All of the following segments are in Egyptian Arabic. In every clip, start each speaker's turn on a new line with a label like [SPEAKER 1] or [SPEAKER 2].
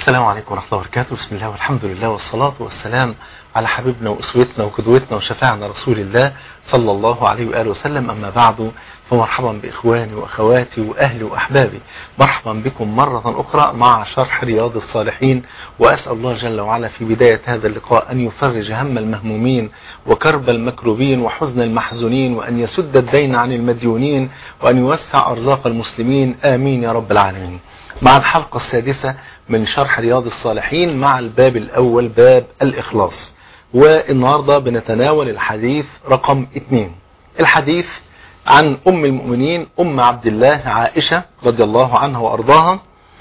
[SPEAKER 1] السلام عليكم ورحمة الله وبركاته بسم الله والحمد لله والصلاة والسلام على حبيبنا وأسوتنا وقدوتنا وشفاعنا رسول الله صلى الله عليه وآله وسلم أما بعد فمرحبا بإخواني وأخواتي وأهلي وأحبابي مرحبا بكم مرة أخرى مع شرح رياض الصالحين وأسأل الله جل وعلا في بداية هذا اللقاء أن يفرج هم المهمومين وكرب المكروبين وحزن المحزونين وأن يسد الدين عن المديونين وأن يوسع أرزاق المسلمين آمين يا رب العالمين مع الحلقة السادسة من شرح رياض الصالحين مع الباب الأول باب الإخلاص والنهاردة بنتناول الحديث رقم اثنين الحديث عن أم المؤمنين أم عبد الله عائشة رضي الله عنها وأرضاها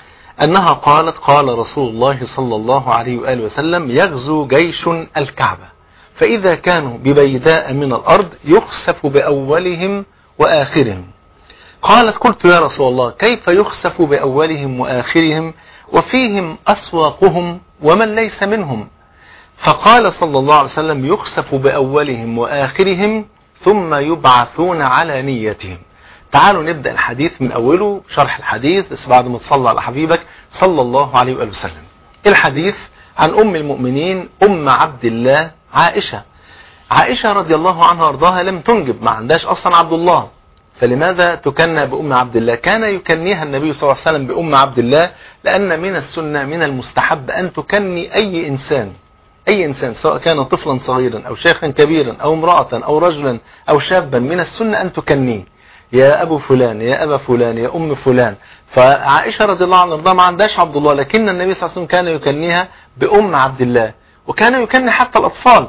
[SPEAKER 1] أنها قالت قال رسول الله صلى الله عليه وآله وسلم يغزو جيش الكعبة فإذا كانوا ببيداء من الأرض يخسف بأولهم وآخرهم قالت قلت يا رسول الله كيف يخسف بأولهم وآخرهم وفيهم أسواقهم ومن ليس منهم فقال صلى الله عليه وسلم يخسف بأولهم وآخرهم ثم يبعثون على نيتهم تعالوا نبدأ الحديث من أوله شرح الحديث بس بعد ما تصلى على حبيبك صلى الله عليه وآله وسلم الحديث عن أم المؤمنين أم عبد الله عائشة عائشة رضي الله عنها وارضاها لم تنجب ما عندهاش أصلا عبد الله فلماذا تكنى بأم عبد الله كان يكنيها النبي صلى الله عليه وسلم بأم عبد الله لأن من السنة من المستحب أن تكني أي إنسان أي إنسان سواء كان طفلا صغيرا أو شيخا كبيرا أو امرأة أو رجلا أو شابا من السنة أن تكنيه يا أبو فلان يا أبا فلان يا أم فلان فعائشة رضي الله عنها ما عندهاش عبد الله لكن النبي صلى الله عليه وسلم كان يكنيها بأم عبد الله وكان يكني حتى الأطفال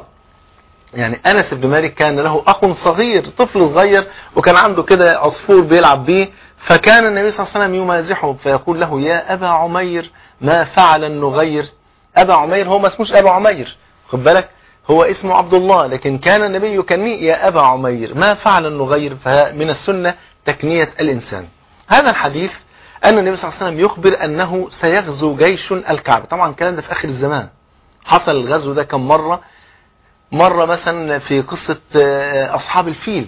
[SPEAKER 1] يعني أنس بن مالك كان له أخ صغير طفل صغير وكان عنده كده عصفور بيلعب بيه فكان النبي صلى الله عليه وسلم يمازحه فيقول له يا أبا عمير ما فعل النغير أبا عمير هو ما اسموش أبا عمير خد بالك هو اسمه عبد الله لكن كان النبي يكنيه يا أبا عمير ما فعل النغير فمن السنة تكنية الإنسان هذا الحديث أن النبي صلى الله عليه وسلم يخبر أنه سيغزو جيش الكعبة طبعا الكلام ده في آخر الزمان حصل الغزو ده كم مرة مرة مثلا في قصة أصحاب الفيل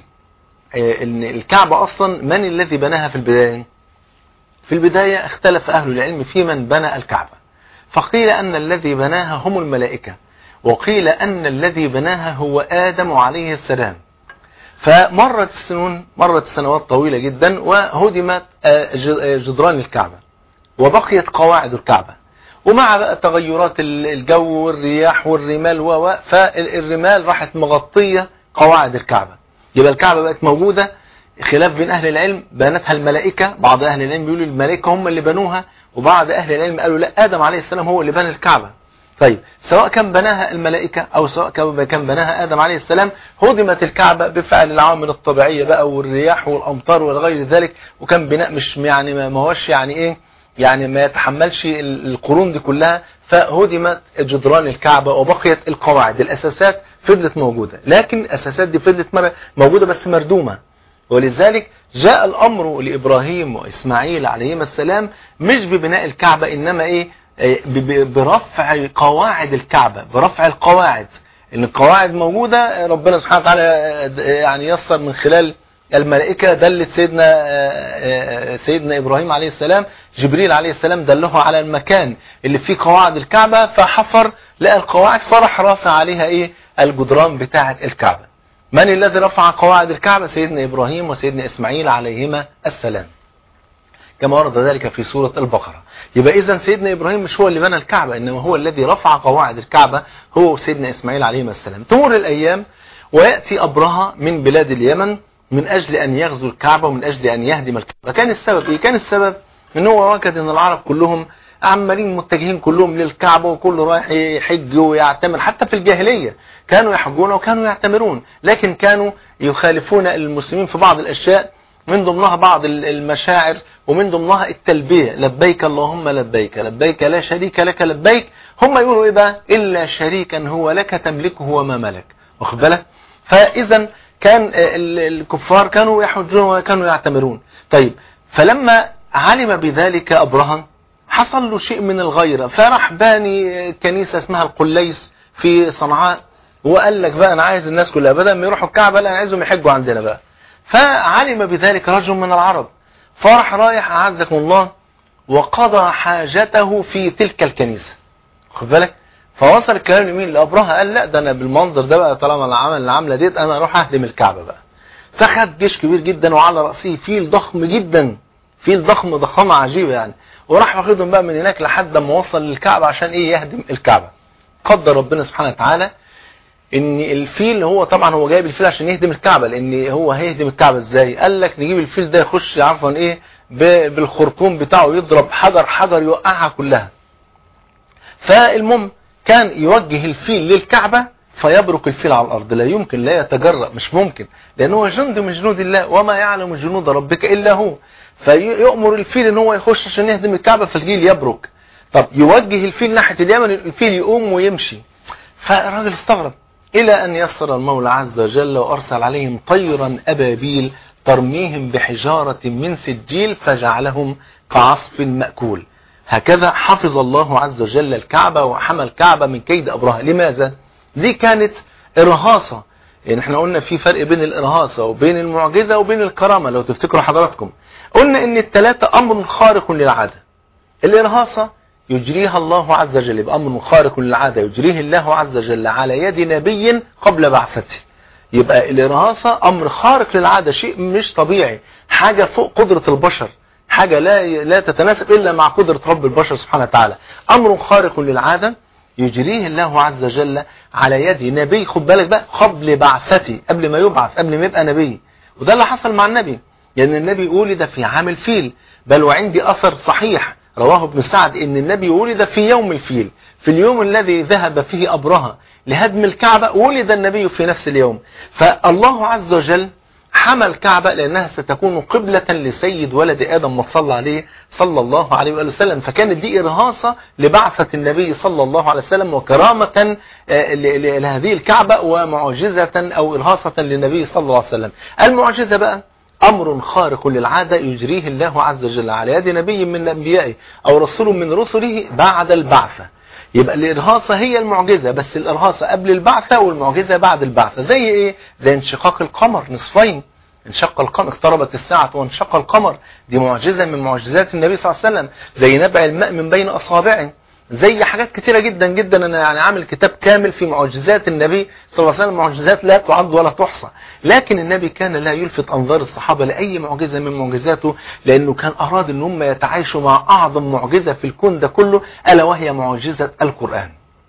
[SPEAKER 1] ان الكعبة أصلا من الذي بناها في البداية في البداية اختلف أهل العلم في من بنى الكعبة فقيل أن الذي بناها هم الملائكة وقيل أن الذي بناها هو آدم عليه السلام فمرت السنون مرت السنوات طويلة جدا وهدمت جدران الكعبة وبقيت قواعد الكعبة ومع بقى تغيرات الجو والرياح والرمال و فالرمال راحت مغطية قواعد الكعبة يبقى الكعبة بقت موجودة خلاف بين أهل العلم بنتها الملائكة بعض أهل العلم بيقولوا الملائكة هم اللي بنوها وبعض أهل العلم قالوا لا آدم عليه السلام هو اللي بنى الكعبة طيب سواء كان بناها الملائكة أو سواء كان بناها آدم عليه السلام هدمت الكعبة بفعل العوامل الطبيعية بقى والرياح والأمطار وغير ذلك وكان بناء مش يعني ما هوش يعني إيه يعني ما يتحملش القرون دي كلها فهدمت جدران الكعبة وبقيت القواعد الأساسات فضلت موجودة لكن الأساسات دي فضلت موجودة بس مردومة ولذلك جاء الأمر لإبراهيم وإسماعيل عليهما السلام مش ببناء الكعبة إنما إيه برفع قواعد الكعبة برفع القواعد إن القواعد موجودة ربنا سبحانه وتعالى يعني يسر من خلال الملائكة دلت سيدنا سيدنا إبراهيم عليه السلام جبريل عليه السلام دله على المكان اللي فيه قواعد الكعبة فحفر لقى القواعد فرح رافع عليها إيه الجدران بتاعة الكعبة من الذي رفع قواعد الكعبة سيدنا إبراهيم وسيدنا إسماعيل عليهما السلام كما ورد ذلك في سورة البقرة يبقى إذا سيدنا إبراهيم مش هو اللي بنى الكعبة إنما هو الذي رفع قواعد الكعبة هو سيدنا إسماعيل عليهما السلام تمر الأيام ويأتي أبرهة من بلاد اليمن من أجل أن يغزو الكعبة ومن أجل أن يهدم الكعبة كان السبب إيه؟ كان السبب إن هو وجد أن العرب كلهم عمالين متجهين كلهم للكعبة وكله رايح يحج ويعتمر حتى في الجاهلية كانوا يحجون وكانوا يعتمرون لكن كانوا يخالفون المسلمين في بعض الأشياء من ضمنها بعض المشاعر ومن ضمنها التلبية لبيك اللهم لبيك لبيك لا شريك لك لبيك هم يقولوا إيه بقى إلا شريكا هو لك تملكه وما ملك واخد بالك فإذا كان الكفار كانوا يحجون وكانوا يعتمرون طيب فلما علم بذلك أبرهة حصل له شيء من الغيرة فرح باني كنيسة اسمها القليس في صنعاء وقال لك بقى أنا عايز الناس كلها بدل ما يروحوا الكعبة لا أنا عايزهم يحجوا عندنا بقى فعلم بذلك رجل من العرب فرح رايح أعزكم الله وقضى حاجته في تلك الكنيسة خد بالك فوصل الكلام لمين لأبرهة قال لا ده انا بالمنظر ده بقى طالما العمل العملة ديت انا اروح اهدم الكعبة بقى فخد جيش كبير جدا وعلى رأسه فيل ضخم جدا فيل ضخم ضخامة عجيبة يعني وراح واخدهم بقى من هناك لحد ما وصل للكعبة عشان ايه يهدم الكعبة قدر ربنا سبحانه وتعالى ان الفيل هو طبعا هو جايب الفيل عشان يهدم الكعبة لان هو هيهدم الكعبة ازاي قال لك نجيب الفيل ده يخش عفوا ايه بالخرطوم بتاعه يضرب حجر حجر يوقعها كلها فالمهم كان يوجه الفيل للكعبة فيبرك الفيل على الأرض لا يمكن لا يتجرأ مش ممكن لأنه هو جند من جنود الله وما يعلم جنود ربك إلا هو فيؤمر الفيل ان هو يخش عشان يهدم الكعبة فالجيل يبرك طب يوجه الفيل ناحية اليمن الفيل يقوم ويمشي فالراجل استغرب إلى أن يسر المولى عز وجل وأرسل عليهم طيرا أبابيل ترميهم بحجارة من سجيل فجعلهم كعصف مأكول هكذا حفظ الله عز وجل الكعبة وحمى الكعبة من كيد أبرهة لماذا؟ دي كانت إرهاصة يعني احنا قلنا في فرق بين الإرهاصة وبين المعجزة وبين الكرامة لو تفتكروا حضراتكم قلنا ان الثلاثة أمر خارق للعادة الإرهاصة يجريها الله عز وجل يبقى أمر خارق للعادة يجريه الله عز وجل على يد نبي قبل بعثته يبقى الإرهاصة أمر خارق للعادة شيء مش طبيعي حاجة فوق قدرة البشر حاجة لا لا تتناسب إلا مع قدرة رب البشر سبحانه وتعالى أمر خارق للعادة يجريه الله عز وجل على يد نبي خد بالك بقى قبل بعثته قبل ما يبعث قبل ما يبقى نبي وده اللي حصل مع النبي لأن يعني النبي ولد في عام الفيل بل وعندي أثر صحيح رواه ابن سعد ان النبي ولد في يوم الفيل في اليوم الذي ذهب فيه أبرهة لهدم الكعبة ولد النبي في نفس اليوم فالله عز وجل حمى الكعبة لأنها ستكون قبلة لسيد ولد آدم صلى عليه صلى الله عليه وآله وسلم فكانت دي إرهاصة لبعثة النبي صلى الله عليه وسلم وكرامة لهذه الكعبة ومعجزة أو إرهاصة للنبي صلى الله عليه وسلم المعجزة بقى أمر خارق للعادة يجريه الله عز وجل على يد نبي من أنبيائه أو رسول من رسله بعد البعثة يبقى الإرهاصة هي المعجزة بس الإرهاصة قبل البعثة والمعجزة بعد البعثة زي إيه؟ زي انشقاق القمر نصفين انشق القمر اقتربت الساعة وانشق القمر دي معجزة من معجزات النبي صلى الله عليه وسلم زي نبع الماء من بين أصابعه زي حاجات كتيرة جدا جدا انا يعني عامل كتاب كامل في معجزات النبي صلى الله عليه وسلم معجزات لا تعد ولا تحصى لكن النبي كان لا يلفت انظار الصحابة لاي معجزة من معجزاته لانه كان اراد ان هم يتعايشوا مع اعظم معجزة في الكون ده كله الا وهي معجزة القرآن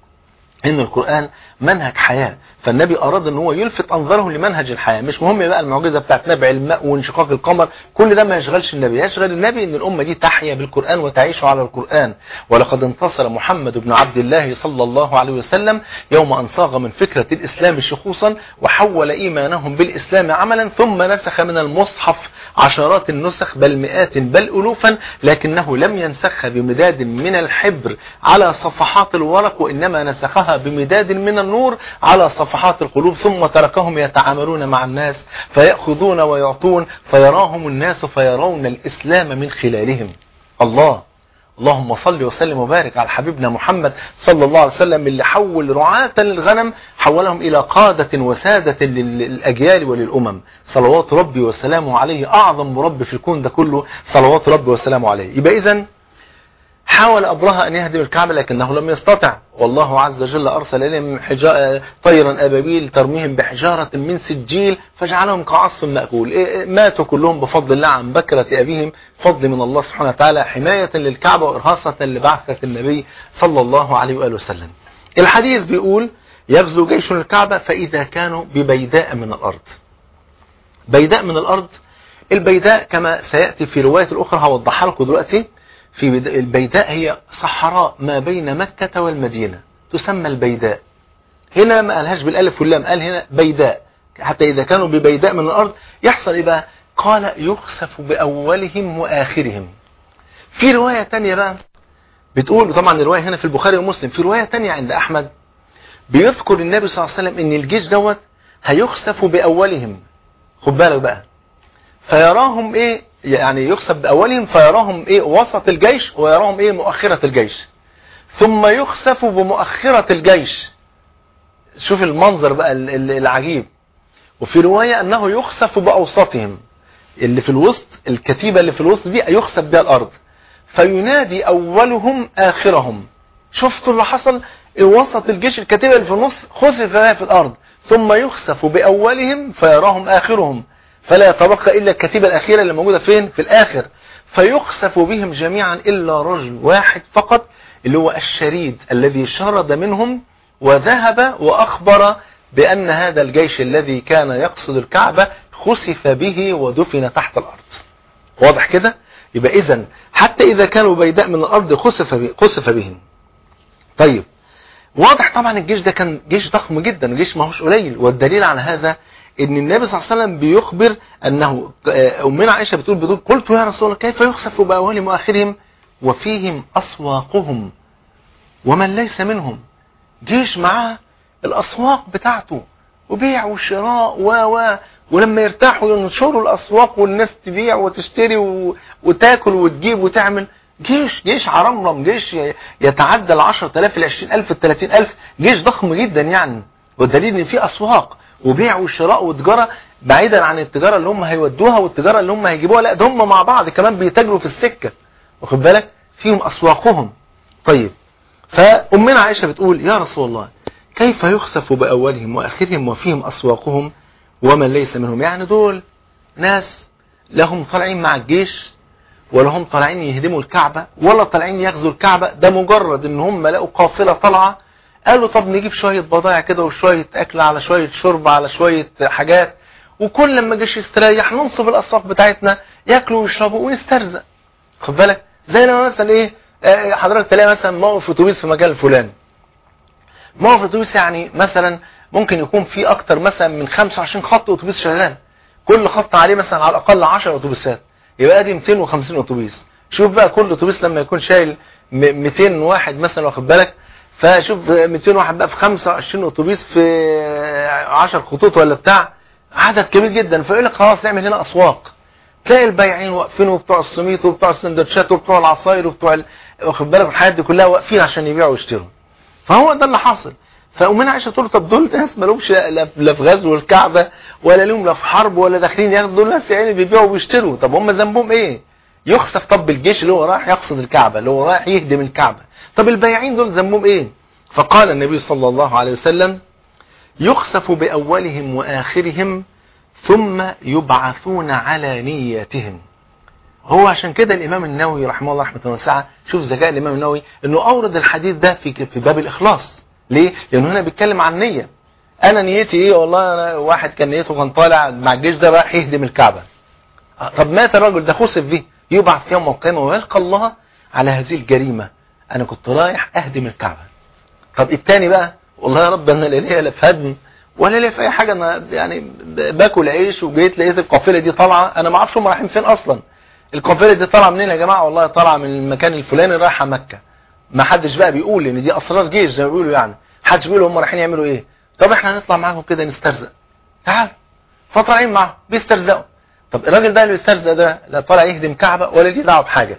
[SPEAKER 1] ان القرآن منهج حياة فالنبي اراد ان هو يلفت انظارهم لمنهج الحياة مش مهم بقى المعجزة بتاعت نبع الماء وانشقاق القمر كل ده ما يشغلش النبي يشغل النبي ان الامة دي تحيا بالقرآن وتعيش على القرآن ولقد انتصر محمد بن عبد الله صلى الله عليه وسلم يوم ان صاغ من فكرة الاسلام شخوصا وحول ايمانهم بالاسلام عملا ثم نسخ من المصحف عشرات النسخ بل مئات بل الوفا لكنه لم ينسخ بمداد من الحبر على صفحات الورق وانما نسخها بمداد من النور على صفحات القلوب ثم تركهم يتعاملون مع الناس فيأخذون ويعطون فيراهم الناس فيرون الإسلام من خلالهم الله اللهم صل وسلم وبارك على حبيبنا محمد صلى الله عليه وسلم اللي حول رعاة للغنم حولهم إلى قادة وسادة للأجيال وللأمم صلوات ربي وسلامه عليه أعظم مربي في الكون ده كله صلوات ربي وسلامه عليه يبقى إذن حاول أبرهة أن يهدم الكعبة لكنه لم يستطع والله عز وجل أرسل إليهم طيرا أبابيل ترميهم بحجارة من سجيل فجعلهم كعصف مأكول إيه ماتوا كلهم بفضل الله عن بكرة أبيهم فضل من الله سبحانه وتعالى حماية للكعبة وإرهاصة لبعثة النبي صلى الله عليه وآله وسلم الحديث بيقول يغزو جيش الكعبة فإذا كانوا ببيداء من الأرض بيداء من الأرض البيداء كما سيأتي في رواية الأخرى هوضحها لكم دلوقتي في البيداء هي صحراء ما بين مكة والمدينة تسمى البيداء هنا ما قالهاش بالالف واللام قال هنا بيداء حتى إذا كانوا ببيداء من الأرض يحصل إيه بقى قال يخسف بأولهم وآخرهم في رواية تانية بقى بتقول طبعا الرواية هنا في البخاري ومسلم في رواية تانية عند أحمد بيذكر النبي صلى الله عليه وسلم ان الجيش دوت هيخسف بأولهم خد بالك بقى فيراهم ايه يعني يخسف بأولهم فيراهم ايه وسط الجيش ويراهم ايه مؤخرة الجيش ثم يخسف بمؤخرة الجيش شوف المنظر بقى العجيب وفي رواية انه يخسف بأوسطهم اللي في الوسط الكتيبة اللي في الوسط دي يخسف بها الارض فينادي أولهم آخرهم شفتوا اللي حصل وسط الجيش الكتيبة اللي في النص خسف في الأرض ثم يخسف بأولهم فيراهم آخرهم فلا يتبقى إلا الكتيبة الأخيرة اللي موجودة فين في الآخر فيخسف بهم جميعا إلا رجل واحد فقط اللي هو الشريد الذي شرد منهم وذهب وأخبر بأن هذا الجيش الذي كان يقصد الكعبة خسف به ودفن تحت الأرض واضح كده يبقى إذا حتى إذا كانوا بيداء من الأرض خسف خسف بهم طيب واضح طبعا الجيش ده كان جيش ضخم جدا جيش ما هوش قليل والدليل على هذا ان النبي صلى الله عليه وسلم بيخبر انه امنا عائشه بتقول بتقول قلت يا رسول الله كيف يخسف باولهم واخرهم وفيهم اسواقهم ومن ليس منهم جيش معاه الاسواق بتاعته وبيع وشراء و و ولما يرتاحوا ينشروا الاسواق والناس تبيع وتشتري و... وتاكل وتجيب وتعمل جيش جيش عرمرم جيش يتعدى ال 10000 ال 20000 ال 30000 جيش ضخم جدا يعني والدليل ان في اسواق وبيع وشراء وتجاره بعيدا عن التجاره اللي هم هيودوها والتجاره اللي هم هيجيبوها لا ده هم مع بعض كمان بيتاجروا في السكه واخد بالك فيهم اسواقهم طيب فامنا عائشه بتقول يا رسول الله كيف يخسف باولهم واخرهم وفيهم اسواقهم ومن ليس منهم يعني دول ناس لهم طالعين مع الجيش ولا هم طالعين يهدموا الكعبة ولا طالعين يغزوا الكعبة ده مجرد ان هم لقوا قافلة طالعة قالوا طب نجيب شوية بضائع كده وشوية اكل على شوية شرب على شوية حاجات وكل لما الجيش يستريح ننصب الاسواق بتاعتنا ياكلوا ويشربوا ونسترزق خد بالك زي لما مثلا ايه حضرتك تلاقي مثلا موقف اتوبيس في مكان الفلاني موقف اتوبيس يعني مثلا ممكن يكون في اكتر مثلا من 25 خط اتوبيس شغال كل خط عليه مثلا على الاقل 10 اتوبيسات يبقى دي 250 اتوبيس شوف بقى كل اتوبيس لما يكون شايل 200 واحد مثلا واخد بالك فشوف 200 واحد بقى في 25 اتوبيس في 10 خطوط ولا بتاع عدد كبير جدا فيقول لك خلاص نعمل هنا اسواق تلاقي البايعين واقفين وبتوع السميط وبتوع السندوتشات وبتوع العصاير وبتوع ال... واخد بالك الحاجات دي كلها واقفين عشان يبيعوا ويشتروا فهو ده اللي حاصل فأمنا عائشة تقول طب دول ناس ما لهمش لا في غزو الكعبة ولا لهم لا في حرب ولا داخلين ياخدوا دول ناس يعني بيبيعوا وبيشتروا طب هم ذنبهم ايه يخسف طب الجيش اللي هو رايح يقصد الكعبة اللي هو رايح يهدم الكعبة طب البياعين دول ذنبهم ايه فقال النبي صلى الله عليه وسلم يخسف بأولهم وآخرهم ثم يبعثون على نياتهم هو عشان كده الإمام النووي رحمه الله رحمة واسعة شوف ذكاء الإمام النووي أنه أورد الحديث ده في في باب الإخلاص ليه؟ لأنه هنا بيتكلم عن نية أنا نيتي إيه والله أنا واحد كان نيته كان طالع مع الجيش ده رايح يهدم الكعبة طب مات الرجل ده خسف به يبعث يوم القيامة ويلقى الله على هذه الجريمة أنا كنت رايح أهدم الكعبة طب التاني بقى والله يا رب أنا لا ليا لا في هدم ولا ليا في أي حاجة أنا يعني باكل عيش وجيت لقيت القافلة دي طالعة أنا ما أعرفش هم رايحين فين أصلا القافلة دي طالعة منين يا جماعة والله طالعة من المكان الفلاني رايحة مكة ما حدش بقى بيقول ان دي اسرار جيش زي ما بيقولوا يعني حدش بيقول هم رايحين يعملوا ايه طب احنا هنطلع معاهم كده نسترزق تعال فطالعين معاهم بيسترزقوا طب الراجل ده اللي بيسترزق ده لا طالع يهدم كعبة ولا ليه دعوه بحاجه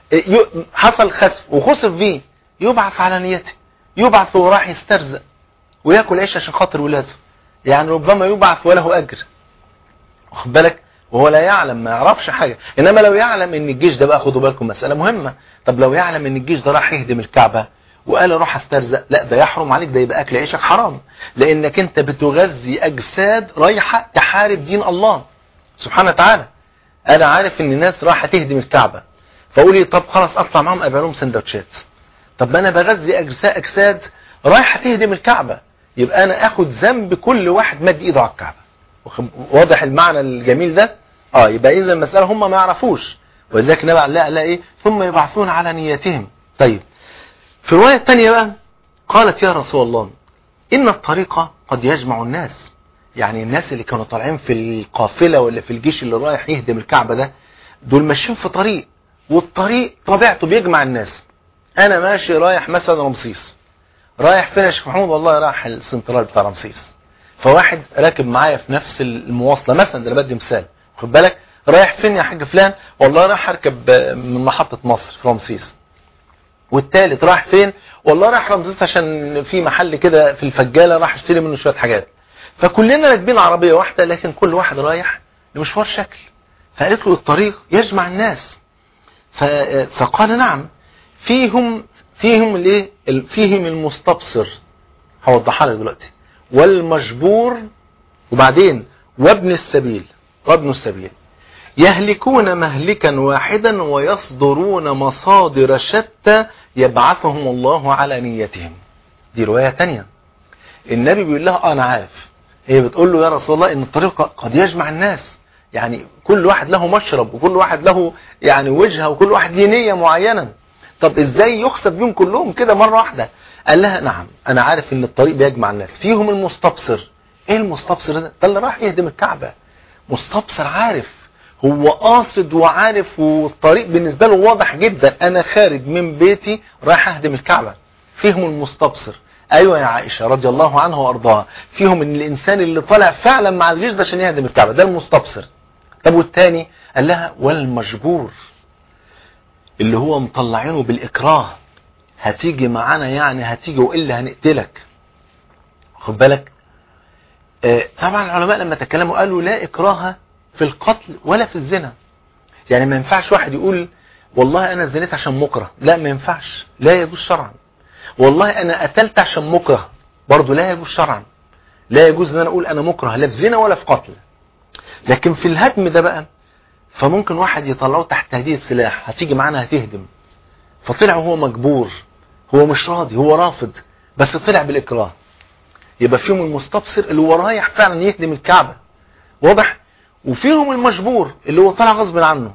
[SPEAKER 1] حصل خسف وخسف فيه يبعث على نيته يبعث وهو راح يسترزق وياكل عيش عشان خاطر ولاده يعني ربما يبعث وله اجر واخد بالك وهو لا يعلم ما يعرفش حاجة إنما لو يعلم إن الجيش ده بقى خدوا بالكم مسألة مهمة طب لو يعلم إن الجيش ده راح يهدم الكعبة وقال اروح استرزق لا ده يحرم عليك ده يبقى أكل عيشك حرام لأنك أنت بتغذي أجساد رايحة تحارب دين الله سبحانه وتعالى أنا عارف إن الناس رايحة تهدم الكعبة فأقولي طب خلاص أطلع معاهم أبيع لهم سندوتشات طب أنا بغذي أجساد أجساد رايحة تهدم الكعبة يبقى أنا أخد ذنب كل واحد مد إيده على الكعبة واضح المعنى الجميل ده اه يبقى اذا المسألة هم ما يعرفوش ولذلك نبع لا لا ايه ثم يبعثون على نيتهم طيب في الرواية الثانية بقى قالت يا رسول الله ان الطريق قد يجمع الناس يعني الناس اللي كانوا طالعين في القافلة ولا في الجيش اللي رايح يهدم الكعبة ده دول ماشيين في طريق والطريق طبيعته بيجمع الناس انا ماشي رايح مثلا رمسيس رايح فين يا شيخ محمود والله رايح السنترال بتاع رمسيس فواحد راكب معايا في نفس المواصلة مثلا ده انا بدي مثال خد بالك رايح فين يا حاج فلان والله رايح اركب من محطة مصر في رمسيس والتالت رايح فين والله رايح رمسيس عشان في محل كده في الفجالة راح اشتري منه شوية حاجات فكلنا راكبين عربية واحدة لكن كل واحد رايح لمشوار شكل فقالت له الطريق يجمع الناس ف- فقال نعم فيهم فيهم الايه ال- فيهم المستبصر هوضحها لك دلوقتي والمجبور وبعدين وابن السبيل وابن السبيل يهلكون مهلكا واحدا ويصدرون مصادر شتى يبعثهم الله على نيتهم دي رواية تانية النبي بيقول لها آه انا عارف هي بتقول له يا رسول الله ان الطريق قد يجمع الناس يعني كل واحد له مشرب وكل واحد له يعني وجهه وكل واحد ليه نية معينة طب ازاي يخسف بيهم كلهم كده مرة واحدة قال لها نعم انا عارف ان الطريق بيجمع الناس فيهم المستبصر ايه المستبصر ده ده اللي راح يهدم الكعبة مستبصر عارف هو قاصد وعارف والطريق بالنسبة له واضح جدا انا خارج من بيتي رايح اهدم الكعبة فيهم المستبصر ايوه يا عائشة رضي الله عنها وارضاها فيهم ان الانسان اللي طالع فعلا مع الجيش ده عشان يهدم الكعبة ده المستبصر طب والتاني قال لها والمجبور اللي هو مطلعينه بالاكراه هتيجي معانا يعني هتيجي والا هنقتلك خد بالك آه، طبعا العلماء لما تكلموا قالوا لا اكراه في القتل ولا في الزنا يعني ما ينفعش واحد يقول والله انا زنيت عشان مكره لا ما ينفعش لا يجوز شرعا والله انا قتلت عشان مكره برضه لا يجوز شرعا لا يجوز ان انا اقول انا مكره لا في زنا ولا في قتل لكن في الهدم ده بقى فممكن واحد يطلعه تحت هذه السلاح هتيجي معانا هتهدم فطلع هو مجبور هو مش راضي هو رافض بس طلع بالاكراه يبقى فيهم المستبصر اللي هو رايح فعلا يهدم الكعبة واضح وفيهم المجبور اللي هو طلع غصب عنه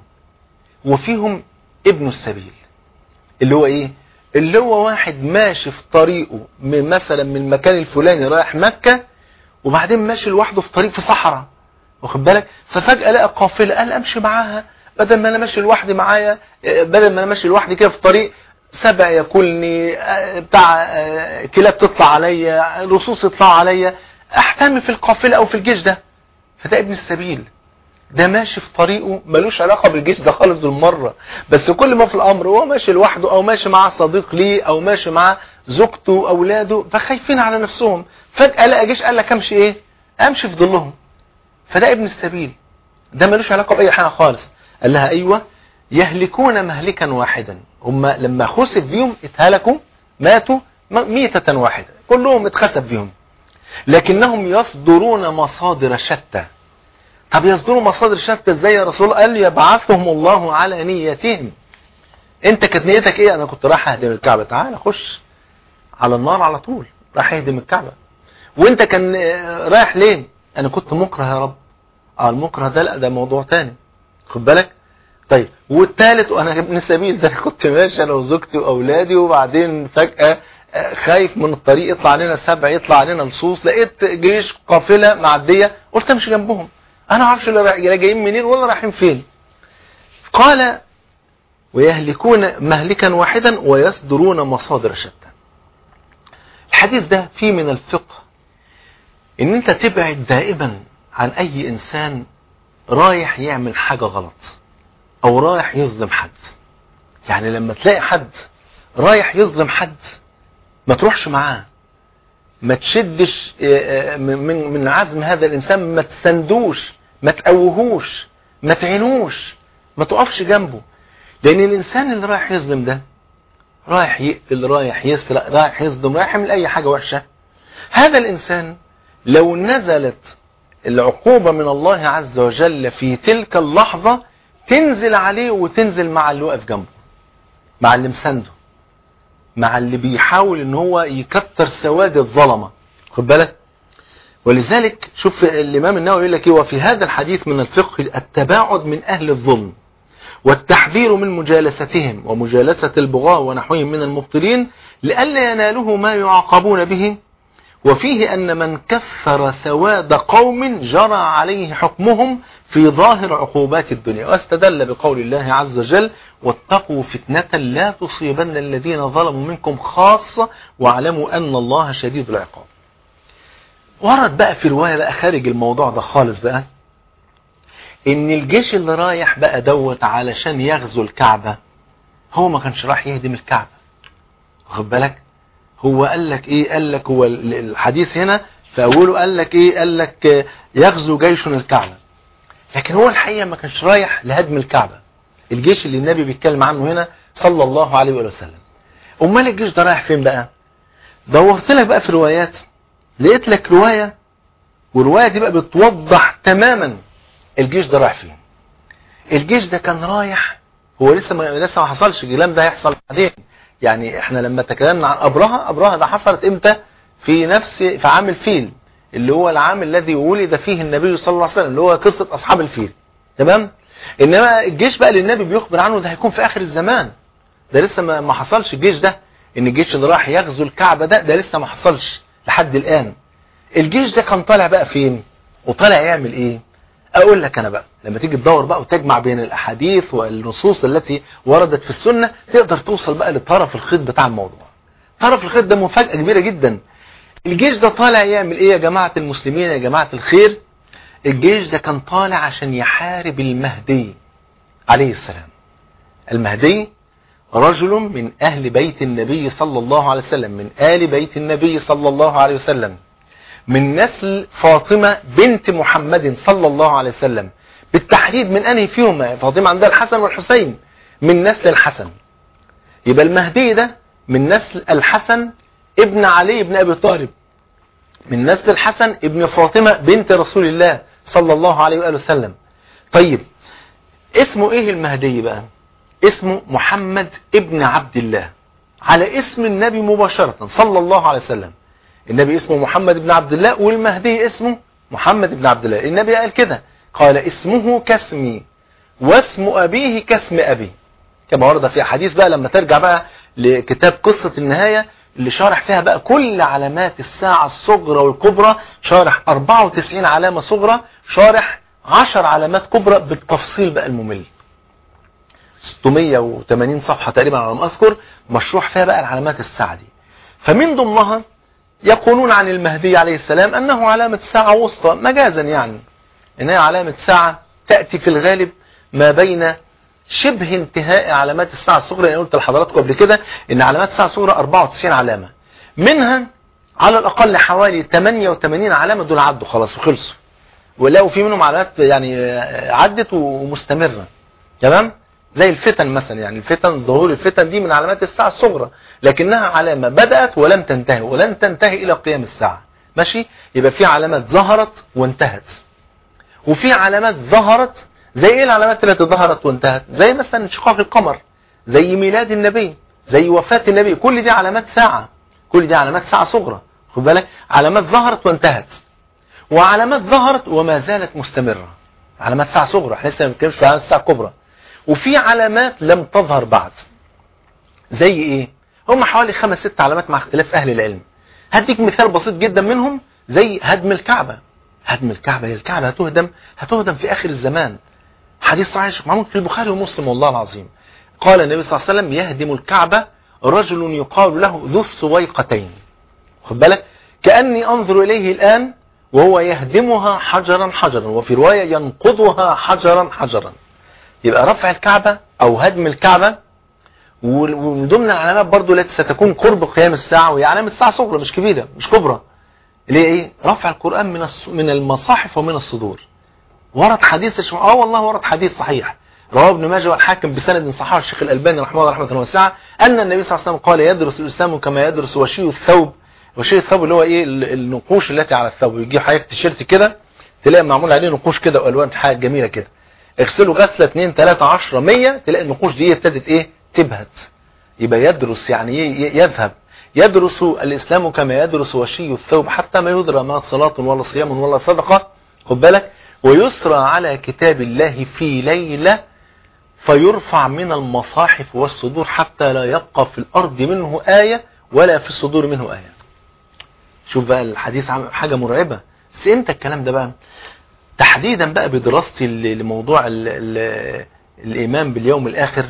[SPEAKER 1] وفيهم ابن السبيل اللي هو ايه اللي هو واحد ماشي في طريقه من مثلا من المكان الفلاني رايح مكة وبعدين ماشي لوحده في طريق في صحراء واخد بالك ففجأة لقى قافلة قال امشي معاها بدل ما انا ماشي لوحدي معايا آه، بدل ما انا ماشي لوحدي كده في طريق سبع ياكلني آه، بتاع آه، كلاب تطلع عليا رصوص يطلعوا عليا احتمي في القافلة او في الجيش ده فده ابن السبيل ده ماشي في طريقه ملوش علاقة بالجيش ده خالص بالمرة بس كل ما في الامر هو ماشي لوحده او ماشي مع صديق ليه او ماشي مع زوجته اولاده فخايفين على نفسهم فجأة لقى جيش قال لك امشي ايه امشي في ظلهم فده ابن السبيل ده ملوش علاقة بأي حاجة خالص قال لها أيوة يهلكون مهلكا واحدا هم لما خسف بيهم اتهلكوا ماتوا م- ميتة واحدة كلهم اتخسف بيهم لكنهم يصدرون مصادر شتى طب يصدروا مصادر شتى ازاي يا رسول الله قال يبعثهم الله على نيتهم انت كانت نيتك ايه انا كنت رايح اهدم الكعبة تعال خش على النار على طول رايح يهدم الكعبة وانت كان آه، رايح ليه انا كنت مكره يا رب اه المكره ده لا ده موضوع تاني خد بالك طيب والثالث وانا ابن السبيل ده كنت ماشي انا وزوجتي واولادي وبعدين فجأة آه، خايف من الطريق يطلع علينا سبع يطلع علينا لصوص لقيت جيش قافلة معدية قلت امشي جنبهم انا عارفش اللي رايح- لا جايين منين ولا رايحين فين قال ويهلكون مهلكا واحدا ويصدرون مصادر شتى الحديث ده فيه من الفقه ان انت تبعد دائما عن اي انسان رايح يعمل حاجة غلط او رايح يظلم حد يعني لما تلاقي حد رايح يظلم حد ما تروحش معاه ما تشدش آه، آه، من من عزم هذا الانسان ما تسندوش ما تقوهوش ما تعينوش ما تقفش جنبه لان الانسان اللي رايح يظلم ده رايح يقتل رايح يسرق رايح يصدم رايح يعمل اي حاجة وحشة هذا الانسان لو نزلت العقوبة من الله عز وجل في تلك اللحظة تنزل عليه وتنزل مع اللي واقف جنبه مع اللي مسنده مع اللي بيحاول ان هو يكتر سواد الظلمة خد بالك ولذلك شوف الامام النووي يقول لك ايه وفي هذا الحديث من الفقه التباعد من اهل الظلم والتحذير من مجالستهم ومجالسة البغاة ونحوهم من المبطلين لئلا ينالوا ما يعاقبون به وفيه أن من كثر سواد قوم جرى عليه حكمهم في ظاهر عقوبات الدنيا واستدل بقول الله عز وجل واتقوا فتنة لا تصيبن الذين ظلموا منكم خاصة واعلموا أن الله شديد العقاب ورد بقى في رواية بقى خارج الموضوع ده خالص بقى ان الجيش اللي رايح بقى دوت علشان يغزو الكعبة هو ما كانش راح يهدم الكعبة واخد بالك هو قال لك ايه قال لك هو الحديث هنا في اوله قال لك ايه قال لك يغزو جيش الكعبة لكن هو الحقيقة ما كانش رايح لهدم الكعبة الجيش اللي النبي بيتكلم عنه هنا صلى الله عليه وآله وسلم امال الجيش ده رايح فين بقى دورت لك بقى في روايات لقيت لك رواية والرواية دي بقى بتوضح تماما الجيش ده رايح فين الجيش ده كان رايح هو لسه ما لسه ما حصلش الكلام ده هيحصل بعدين يعني احنا لما تكلمنا عن ابرهه ابرهه ده حصلت امتى في نفس في عام الفيل اللي هو العام الذي ولد فيه النبي صلى الله عليه وسلم اللي هو قصه اصحاب الفيل تمام انما الجيش بقى اللي النبي بيخبر عنه ده هيكون في اخر الزمان ده لسه ما ما حصلش الجيش ده ان الجيش اللي راح يغزو الكعبه ده ده لسه ما حصلش لحد الان الجيش ده كان طالع بقى فين وطالع يعمل ايه اقول لك انا بقى لما تيجي تدور بقى وتجمع بين الاحاديث والنصوص التي وردت في السنه تقدر توصل بقى لطرف الخيط بتاع الموضوع طرف الخيط ده مفاجاه كبيره جدا الجيش ده طالع يعمل ايه يا جماعه المسلمين يا جماعه الخير الجيش ده كان طالع عشان يحارب المهدي عليه السلام المهدي رجل من أهل بيت النبي صلى الله عليه وسلم من آل بيت النبي صلى الله عليه وسلم من نسل فاطمة بنت محمد صلى الله عليه وسلم بالتحديد من أنهي فيهما فاطمة عندها الحسن والحسين من نسل الحسن يبقى المهدي ده من نسل الحسن ابن علي بن أبي طالب من نسل الحسن ابن فاطمة بنت رسول الله صلى الله عليه وآله وسلم طيب اسمه ايه المهدي بقى اسمه محمد ابن عبد الله على اسم النبي مباشرة صلى الله عليه وسلم النبي اسمه محمد بن عبد الله والمهدي اسمه محمد بن عبد الله النبي قال كده قال اسمه كاسمي واسم أبيه كاسم أبي كما ورد في حديث بقى لما ترجع بقى لكتاب قصة النهاية اللي شارح فيها بقى كل علامات الساعة الصغرى والكبرى شارح 94 علامة صغرى شارح 10 علامات كبرى بالتفصيل بقى الممل 680 صفحة تقريبا على ما أذكر مشروح فيها بقى العلامات الساعة دي فمن ضمنها يقولون عن المهدي عليه السلام أنه علامة ساعة وسطى مجازا يعني إنها علامة ساعة تأتي في الغالب ما بين شبه انتهاء علامات الساعة الصغرى أنا قلت لحضراتكم قبل كده إن علامات الساعة الصغرى 94 علامة منها على الأقل حوالي 88 علامة دول عدوا خلاص وخلصوا ولو في منهم علامات يعني عدت ومستمرة تمام زي الفتن مثلا يعني الفتن ظهور الفتن دي من علامات الساعة الصغرى لكنها علامة بدأت ولم تنتهي ولن تنتهي إلى قيام الساعة ماشي يبقى في علامات ظهرت وانتهت وفي علامات ظهرت زي ايه العلامات التي ظهرت وانتهت زي مثلا انشقاق القمر زي ميلاد النبي زي وفاة النبي كل دي علامات ساعة كل دي علامات ساعة صغرى خد بالك علامات ظهرت وانتهت وعلامات ظهرت وما زالت مستمرة علامات ساعة صغرى احنا لسه ما بنتكلمش في علامات ساعة كبرى وفي علامات لم تظهر بعد زي ايه هم حوالي خمس ست علامات مع اختلاف اهل العلم هديك مثال بسيط جدا منهم زي هدم الكعبة هدم الكعبة هي الكعبة هتهدم هتهدم في اخر الزمان حديث صحيح معمول في البخاري ومسلم والله العظيم قال النبي صلى الله عليه وسلم يهدم الكعبة رجل يقال له ذو السويقتين خد بالك كأني أنظر إليه الآن وهو يهدمها حجرا حجرا وفي رواية ينقضها حجرا حجرا يبقى رفع الكعبة أو هدم الكعبة ومن ضمن العلامات برضو التي ستكون قرب قيام الساعة وهي علامة الساعة صغرى مش كبيرة مش كبرى اللي هي ايه رفع القرآن من من المصاحف ومن الصدور ورد حديث اه والله ورد حديث صحيح رواه ابن ماجه والحاكم بسند صحيح الشيخ الألباني رحمه الله رحمه واسعة أن النبي صلى الله عليه وسلم قال يدرس الإسلام كما يدرس وشي الثوب وشي الثوب اللي هو ايه النقوش التي على الثوب يجي حضرتك تيشيرت كده تلاقي معمول عليه نقوش كده والوان حاجه جميله كده اغسله غسله 2 3 10 100 تلاقي النقوش دي ابتدت ايه تبهت يبقى يدرس يعني ايه يذهب يدرس الإسلام كما يدرس وشي الثوب حتى ما يدرى ما صلاة ولا صيام ولا صدقة خد بالك ويسرى على كتاب الله في ليلة فيرفع من المصاحف والصدور حتى لا يبقى في الأرض منه آية ولا في الصدور منه آية شوف بقى الحديث عن حاجة مرعبة بس امتى الكلام ده بقى تحديدا بقى بدراستي لموضوع ال ال الإيمان باليوم الآخر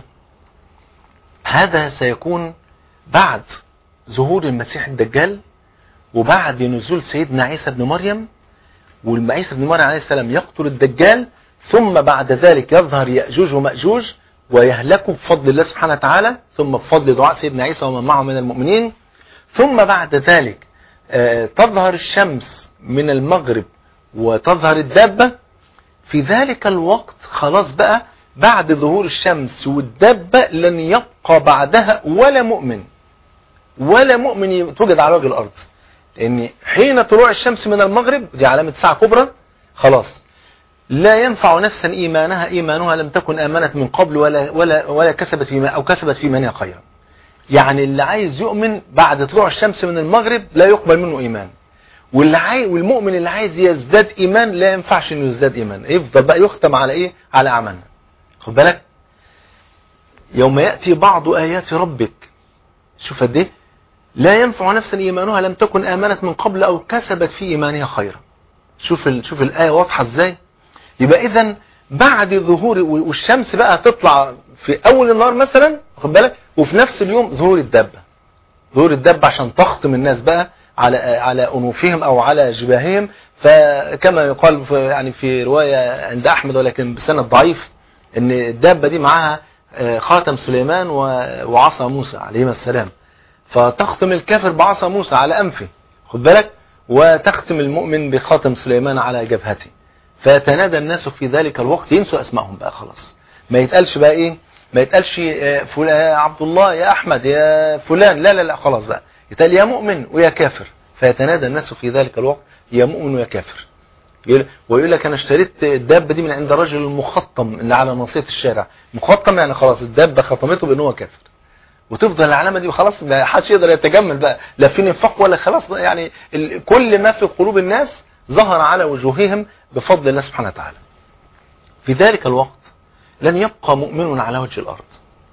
[SPEAKER 1] هذا سيكون بعد ظهور المسيح الدجال وبعد نزول سيدنا عيسى بن مريم والعيسى بن مريم عليه السلام يقتل الدجال ثم بعد ذلك يظهر يأجوج ومأجوج ويهلكوا بفضل الله سبحانه وتعالى ثم بفضل دعاء سيدنا عيسى ومن معه من المؤمنين ثم بعد ذلك تظهر الشمس من المغرب وتظهر الدابة في ذلك الوقت خلاص بقى بعد ظهور الشمس والدبة لن يبقى بعدها ولا مؤمن ولا مؤمن يتوجد على وجه الأرض لأن حين طلوع الشمس من المغرب دي علامة ساعة كبرى خلاص لا ينفع نفسا إيمانها إيمانها لم تكن آمنت من قبل ولا, ولا, ولا كسبت في أو كسبت في إيمانها خيرا يعني اللي عايز يؤمن بعد طلوع الشمس من المغرب لا يقبل منه إيمان واللي عاي... والمؤمن اللي عايز يزداد إيمان لا ينفعش إنه يزداد إيمان يفضل بقى يختم على إيه على أعمالنا خد بالك يوم يأتي بعض آيات ربك شوف قد ايه لا ينفع نفسا إيمانها لم تكن آمنت من قبل أو كسبت في إيمانها خيرا شوف ال... شوف الآية واضحة إزاي يبقى إذا بعد ظهور والشمس بقى تطلع في أول النهار مثلا خد بالك وفي نفس اليوم ظهور الدبة ظهور الدبة عشان تخطم الناس بقى على على أنوفهم أو على جباههم فكما يقال في يعني في رواية عند أحمد ولكن بسند ضعيف ان الدابة دي معاها خاتم سليمان وعصا موسى عليهما السلام فتختم الكافر بعصا موسى على أنفه خد بالك وتختم المؤمن بخاتم سليمان على جبهته فيتنادى الناس في ذلك الوقت ينسوا أسمائهم بقى خلاص ما يتقالش بقى إيه ما يتقالش يا عبد الله يا أحمد يا فلان لا لا لا خلاص بقى يتقال يا مؤمن ويا كافر فيتنادى الناس في ذلك الوقت يا مؤمن ويا كافر ويقول لك انا اشتريت الدابه دي من عند الرجل المخطم اللي على ناصيه الشارع مخطم يعني خلاص الدابه خطمته بان هو كافر وتفضل العلامه دي وخلاص ما حدش يقدر يتجمل بقى لا في نفاق ولا خلاص يعني كل ما في قلوب الناس ظهر على وجوههم بفضل الله سبحانه وتعالى في ذلك الوقت لن يبقى مؤمن على وجه الارض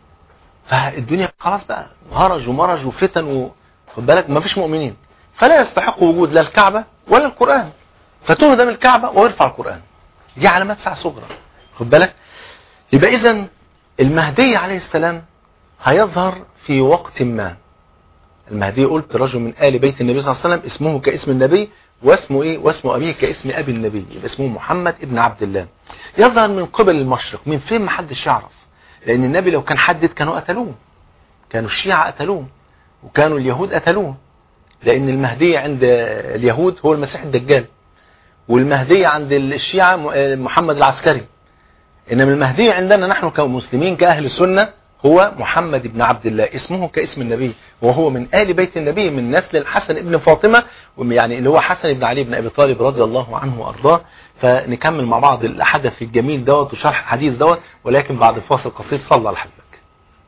[SPEAKER 1] فالدنيا خلاص بقى هرج ومرج وفتن وخد بالك ما فيش مؤمنين فلا يستحق وجود لا الكعبه ولا القران فتهدم الكعبة ويرفع القرآن دي علامات ساعة صغرى خد بالك يبقى إذا المهدي عليه السلام هيظهر في وقت ما المهدي قلت رجل من آل بيت النبي صلى الله عليه وسلم اسمه كاسم النبي واسمه ايه واسمه أبيه كاسم أبي النبي يبقى اسمه محمد ابن عبد الله يظهر من قبل المشرق من فين ما حدش يعرف لأن النبي لو كان حدد كانوا قتلوه كانوا الشيعة قتلوه وكانوا اليهود قتلوه لأن المهدي عند اليهود هو المسيح الدجال والمهدي عند الشيعة محمد العسكري إنما المهدي عندنا نحن كمسلمين كأهل سنة هو محمد بن عبد الله اسمه كاسم النبي وهو من آل بيت النبي من نسل الحسن ابن فاطمة يعني اللي هو حسن بن علي بن أبي طالب رضي الله عنه وأرضاه فنكمل مع بعض الحدث الجميل دوت وشرح الحديث دوت ولكن بعد فاصل قصير صلى على حبيبك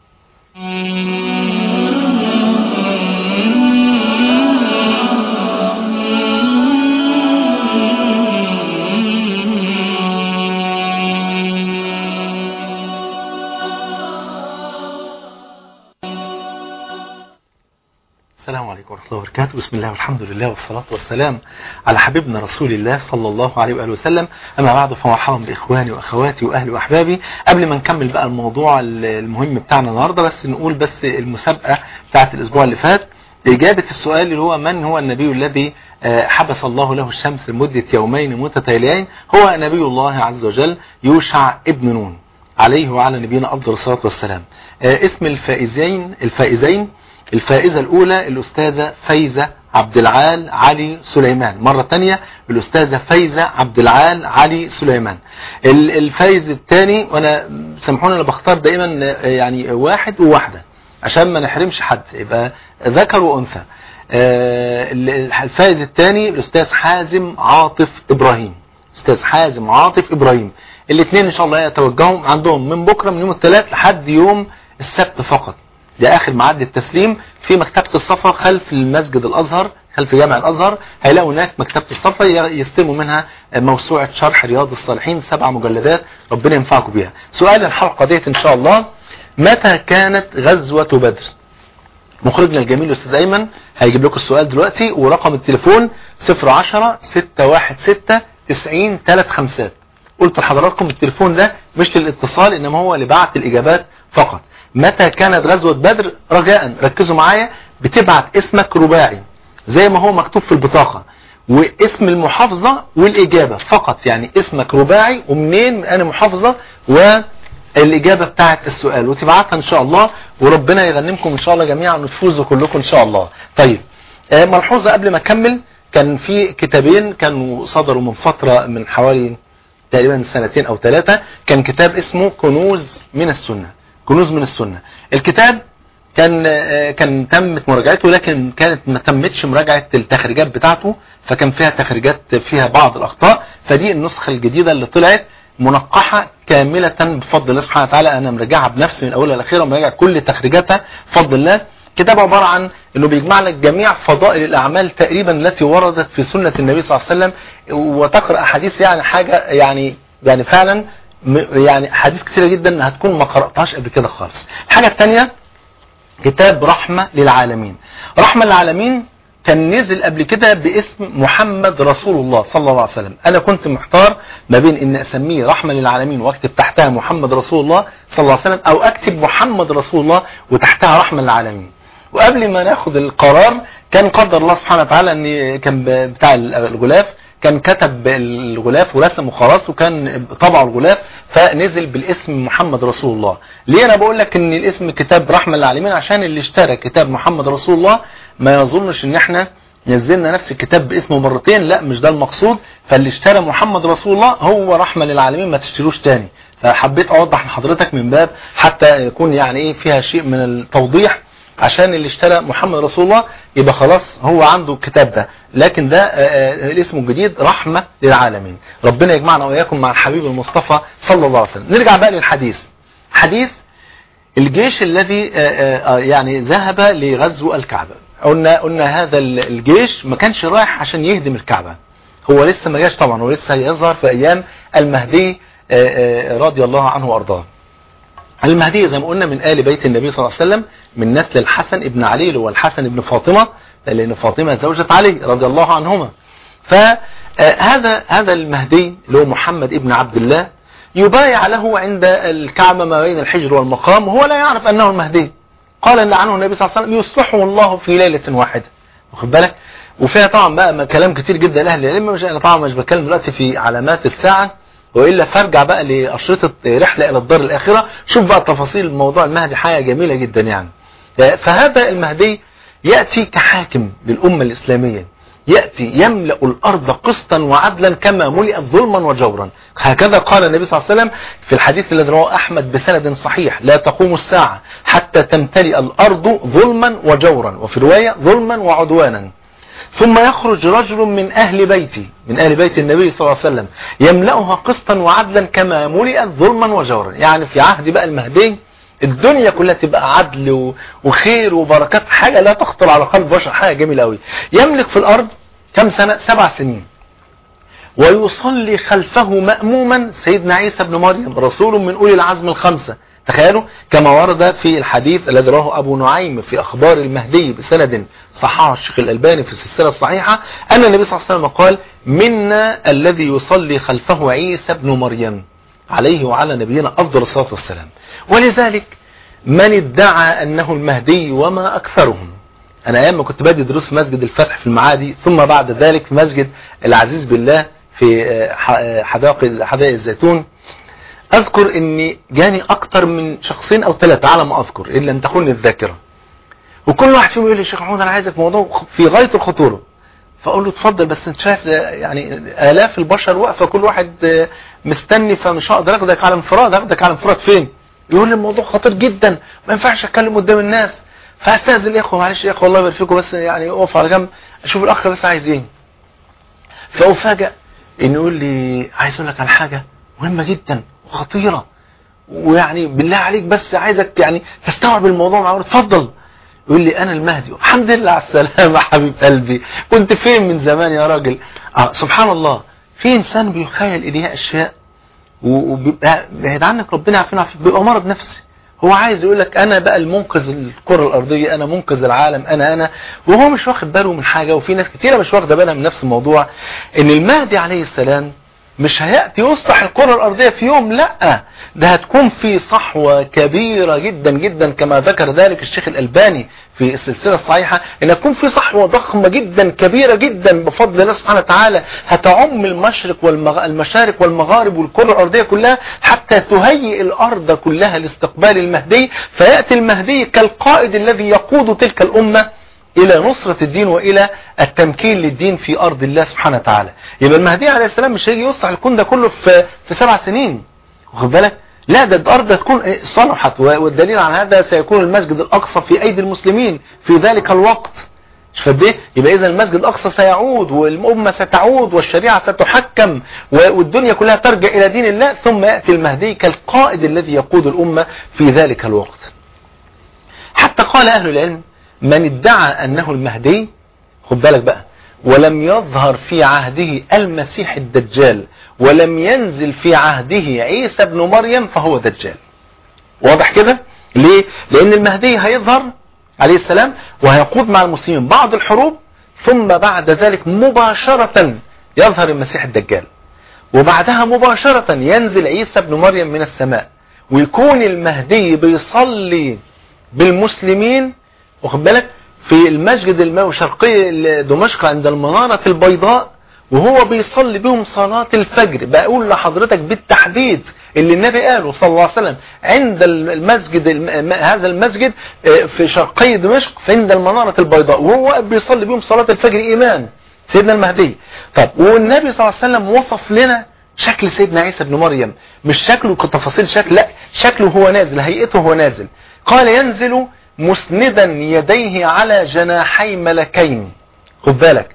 [SPEAKER 1] السلام عليكم ورحمة الله وبركاته بسم الله والحمد لله والصلاة والسلام على حبيبنا رسول الله صلى الله عليه وآله وسلم أما بعد فمرحبا بإخواني وأخواتي وأهلي وأحبابي قبل ما نكمل بقى الموضوع المهم بتاعنا النهاردة بس نقول بس المسابقة بتاعت الأسبوع اللي فات إجابة السؤال اللي هو من هو النبي الذي حبس الله له الشمس لمدة يومين متتاليين هو نبي الله عز وجل يوشع ابن نون عليه وعلى نبينا أفضل الصلاة والسلام اسم الفائزين الفائزين الفائزة الأولى الأستاذة فايزة عبد العال علي سليمان مرة تانية الأستاذة فايزة عبد العال علي سليمان الفايز الثاني وأنا سامحوني أنا بختار دائما يعني واحد وواحدة عشان ما نحرمش حد يبقى ذكر وأنثى الفائز الثاني الأستاذ حازم عاطف إبراهيم أستاذ حازم عاطف إبراهيم الاثنين إن شاء الله يتوجهوا عندهم من بكرة من يوم الثلاث لحد يوم السبت فقط ده اخر ميعاد التسليم في مكتبة الصفا خلف المسجد الازهر خلف جامع الازهر هيلاقوا هناك مكتبة الصفا يستلموا منها موسوعة شرح رياض الصالحين سبع مجلدات ربنا ينفعكم بيها سؤال الحلقة ديت ان شاء الله متى كانت غزوة بدر مخرجنا الجميل استاذ ايمن هيجيب لكم السؤال دلوقتي ورقم التليفون 010 616 90 35 قلت لحضراتكم التليفون ده مش للاتصال انما هو لبعث الاجابات فقط متى كانت غزوة بدر رجاء ركزوا معايا بتبعت اسمك رباعي زي ما هو مكتوب في البطاقة واسم المحافظة والإجابة فقط يعني اسمك رباعي ومنين من أنا محافظة والإجابة بتاعت السؤال وتبعتها إن شاء الله وربنا يغنمكم إن شاء الله جميعا وتفوزوا كلكم إن شاء الله طيب ملحوظة قبل ما أكمل كان في كتابين كانوا صدروا من فترة من حوالي تقريبا سنتين او ثلاثة كان كتاب اسمه كنوز من السنة كنوز من السنة الكتاب كان كان تمت مراجعته لكن كانت ما تمتش مراجعة التخريجات بتاعته فكان فيها تخريجات فيها بعض الأخطاء فدي النسخة الجديدة اللي طلعت منقحة كاملة بفضل الله سبحانه وتعالى أنا مراجعها بنفسي من أولها لأخيرا مراجع كل تخريجاتها بفضل الله كتاب عبارة عن انه بيجمع لك جميع فضائل الاعمال تقريبا التي وردت في سنة النبي صلى الله عليه وسلم وتقرأ احاديث يعني حاجة يعني يعني فعلا يعني حديث كثيرة جدا هتكون ما قرأتهاش قبل كده خالص الحاجة الثانية كتاب رحمة للعالمين رحمة للعالمين كان نزل قبل كده باسم محمد رسول الله صلى الله عليه وسلم انا كنت محتار ما بين ان اسميه رحمة للعالمين واكتب تحتها محمد رسول الله صلى الله عليه وسلم او اكتب محمد رسول الله وتحتها رحمة للعالمين وقبل ما ناخد القرار كان قدر الله سبحانه وتعالى ان كان بتاع الغلاف كان كتب الغلاف ورسمه خلاص وكان طبعه الغلاف فنزل بالاسم محمد رسول الله ليه انا بقول لك ان الاسم كتاب رحمة للعالمين عشان اللي اشترى كتاب محمد رسول الله ما يظنش ان احنا نزلنا نفس الكتاب باسمه مرتين لا مش ده المقصود فاللي اشترى محمد رسول الله هو رحمة للعالمين ما تشتروش تاني فحبيت اوضح لحضرتك من باب حتى يكون يعني ايه فيها شيء من التوضيح عشان اللي اشترى محمد رسول الله يبقى خلاص هو عنده الكتاب ده لكن ده الاسم الجديد رحمة للعالمين ربنا يجمعنا وإياكم مع الحبيب المصطفى صلى الله عليه وسلم نرجع بقى للحديث حديث الجيش الذي يعني ذهب لغزو الكعبة قلنا قلنا هذا الجيش ما كانش رايح عشان يهدم الكعبة هو لسه ما جاش طبعا هو لسه يظهر في أيام المهدي رضي الله عنه وأرضاه المهدي زي ما قلنا من آل بيت النبي صلى الله عليه وسلم من نسل الحسن ابن علي اللي هو الحسن ابن فاطمة لأن فاطمة زوجة علي رضي الله عنهما فهذا هذا المهدي اللي هو محمد ابن عبد الله يبايع له عند الكعبة ما بين الحجر والمقام وهو لا يعرف أنه المهدي قال ان عنه النبي صلى الله عليه وسلم يصلحه الله في ليلة واحدة واخد بالك وفيها طبعا بقى كلام كتير جدا لأهل العلم مش أنا طبعا مش بتكلم دلوقتي في علامات الساعة وإلا فارجع بقى لأشرطة رحلة إلى الدار الآخرة شوف بقى تفاصيل الموضوع المهدي حاجة جميلة جدا يعني فهذا المهدي يأتي كحاكم للأمة الإسلامية يأتي يملأ الأرض قسطا وعدلا كما ملئت ظلما وجورا هكذا قال النبي صلى الله عليه وسلم في الحديث الذي رواه أحمد بسند صحيح لا تقوم الساعة حتى تمتلئ الأرض ظلما وجورا وفي رواية ظلما وعدوانا ثم يخرج رجل من أهل بيتي من أهل بيت النبي صلى الله عليه وسلم يملأها قسطا وعدلا كما ملئت ظلما وجورا يعني في عهد بقى المهدي الدنيا كلها تبقى عدل وخير وبركات حاجة لا تخطر على قلب بشر حاجة جميلة قوي يملك في الأرض كم سنة سبع سنين ويصلي خلفه مأموما سيدنا عيسى بن مريم رسول من أولي العزم الخمسة تخيلوا كما ورد في الحديث الذي رواه أبو نعيم في أخبار المهدي بسند صححه الشيخ الألباني في السلسلة الصحيحة أن النبي صلى الله عليه وسلم قال منا الذي يصلي خلفه عيسى بن مريم عليه وعلى نبينا أفضل الصلاة والسلام ولذلك من ادعى أنه المهدي وما أكثرهم أنا أيام ما كنت بدي دروس في مسجد الفتح في المعادي ثم بعد ذلك في مسجد العزيز بالله في حدائق حدائق الزيتون أذكر أني جاني أكتر من شخصين أو ثلاثة على ما أذكر إن لم تخن الذاكرة وكل واحد فيهم يقول لي شيخ محمود أنا عايزك موضوع في غاية الخطورة فأقول له اتفضل بس انت شايف يعني آلاف البشر واقفة كل واحد مستني فمش هقدر أخدك على انفراد أخدك على انفراد فين يقول لي الموضوع خطير جدا ما ينفعش أتكلم قدام الناس فاستاذن يا اخوه معلش يا اخوه الله يبارك فيكم بس يعني اقف على جنب اشوف الاخ بس عايز ايه فافاجئ انه يقول لي عايز اقول لك على حاجه مهمه جدا وخطيره ويعني بالله عليك بس عايزك يعني تستوعب الموضوع معقول اتفضل يقول لي انا المهدي الحمد لله على السلامه حبيب قلبي كنت فين من زمان يا راجل آه سبحان الله في انسان بيخيل اليه اشياء وبيبقى بعيد عنك ربنا يعافينا بيبقى مرض نفسي هو عايز يقول لك انا بقى المنقذ الكره الارضيه انا منقذ العالم انا انا وهو مش واخد باله من حاجه وفي ناس كتيره مش واخده بالها من نفس الموضوع ان المهدي عليه السلام مش هياتي يصلح الكره الارضيه في يوم لا ده هتكون في صحوه كبيره جدا جدا كما ذكر ذلك الشيخ الالباني في السلسله الصحيحه ان هتكون في صحوه ضخمه جدا كبيره جدا بفضل الله سبحانه وتعالى هتعم المشرق والمغ... المشارق والمغارب والكره الارضيه كلها حتى تهيئ الارض كلها لاستقبال المهدي فياتي المهدي كالقائد الذي يقود تلك الامه الى نصرة الدين والى التمكين للدين في ارض الله سبحانه وتعالى يبقى المهدي عليه السلام مش هيجي يصلح الكون ده كله في في سبع سنين واخد بالك لا ده الارض هتكون صلحت والدليل على هذا سيكون المسجد الاقصى في ايدي المسلمين في ذلك الوقت مش فاهم ايه يبقى اذا المسجد الاقصى سيعود والامه ستعود والشريعه ستحكم والدنيا كلها ترجع الى دين الله ثم ياتي المهدي كالقائد الذي يقود الامه في ذلك الوقت حتى قال اهل العلم من ادعى انه المهدي خد بالك بقى ولم يظهر في عهده المسيح الدجال ولم ينزل في عهده عيسى ابن مريم فهو دجال واضح كده ليه لان المهدي هيظهر عليه السلام وهيقود مع المسلمين بعض الحروب ثم بعد ذلك مباشرة يظهر المسيح الدجال وبعدها مباشرة ينزل عيسى ابن مريم من السماء ويكون المهدي بيصلي بالمسلمين واخد بالك في المسجد الماء شرقي دمشق عند المنارة البيضاء وهو بيصلي بهم صلاة الفجر بقول لحضرتك بالتحديد اللي النبي قاله صلى الله عليه وسلم عند المسجد هذا المسجد في شرقي دمشق عند المنارة البيضاء وهو بيصلي بهم صلاة الفجر إيمان سيدنا المهدي طب والنبي صلى الله عليه وسلم وصف لنا شكل سيدنا عيسى بن مريم مش شكله كتفاصيل شكل لا شكله هو نازل هيئته هو نازل قال ينزل مسندا يديه على جناحي ملكين خد بالك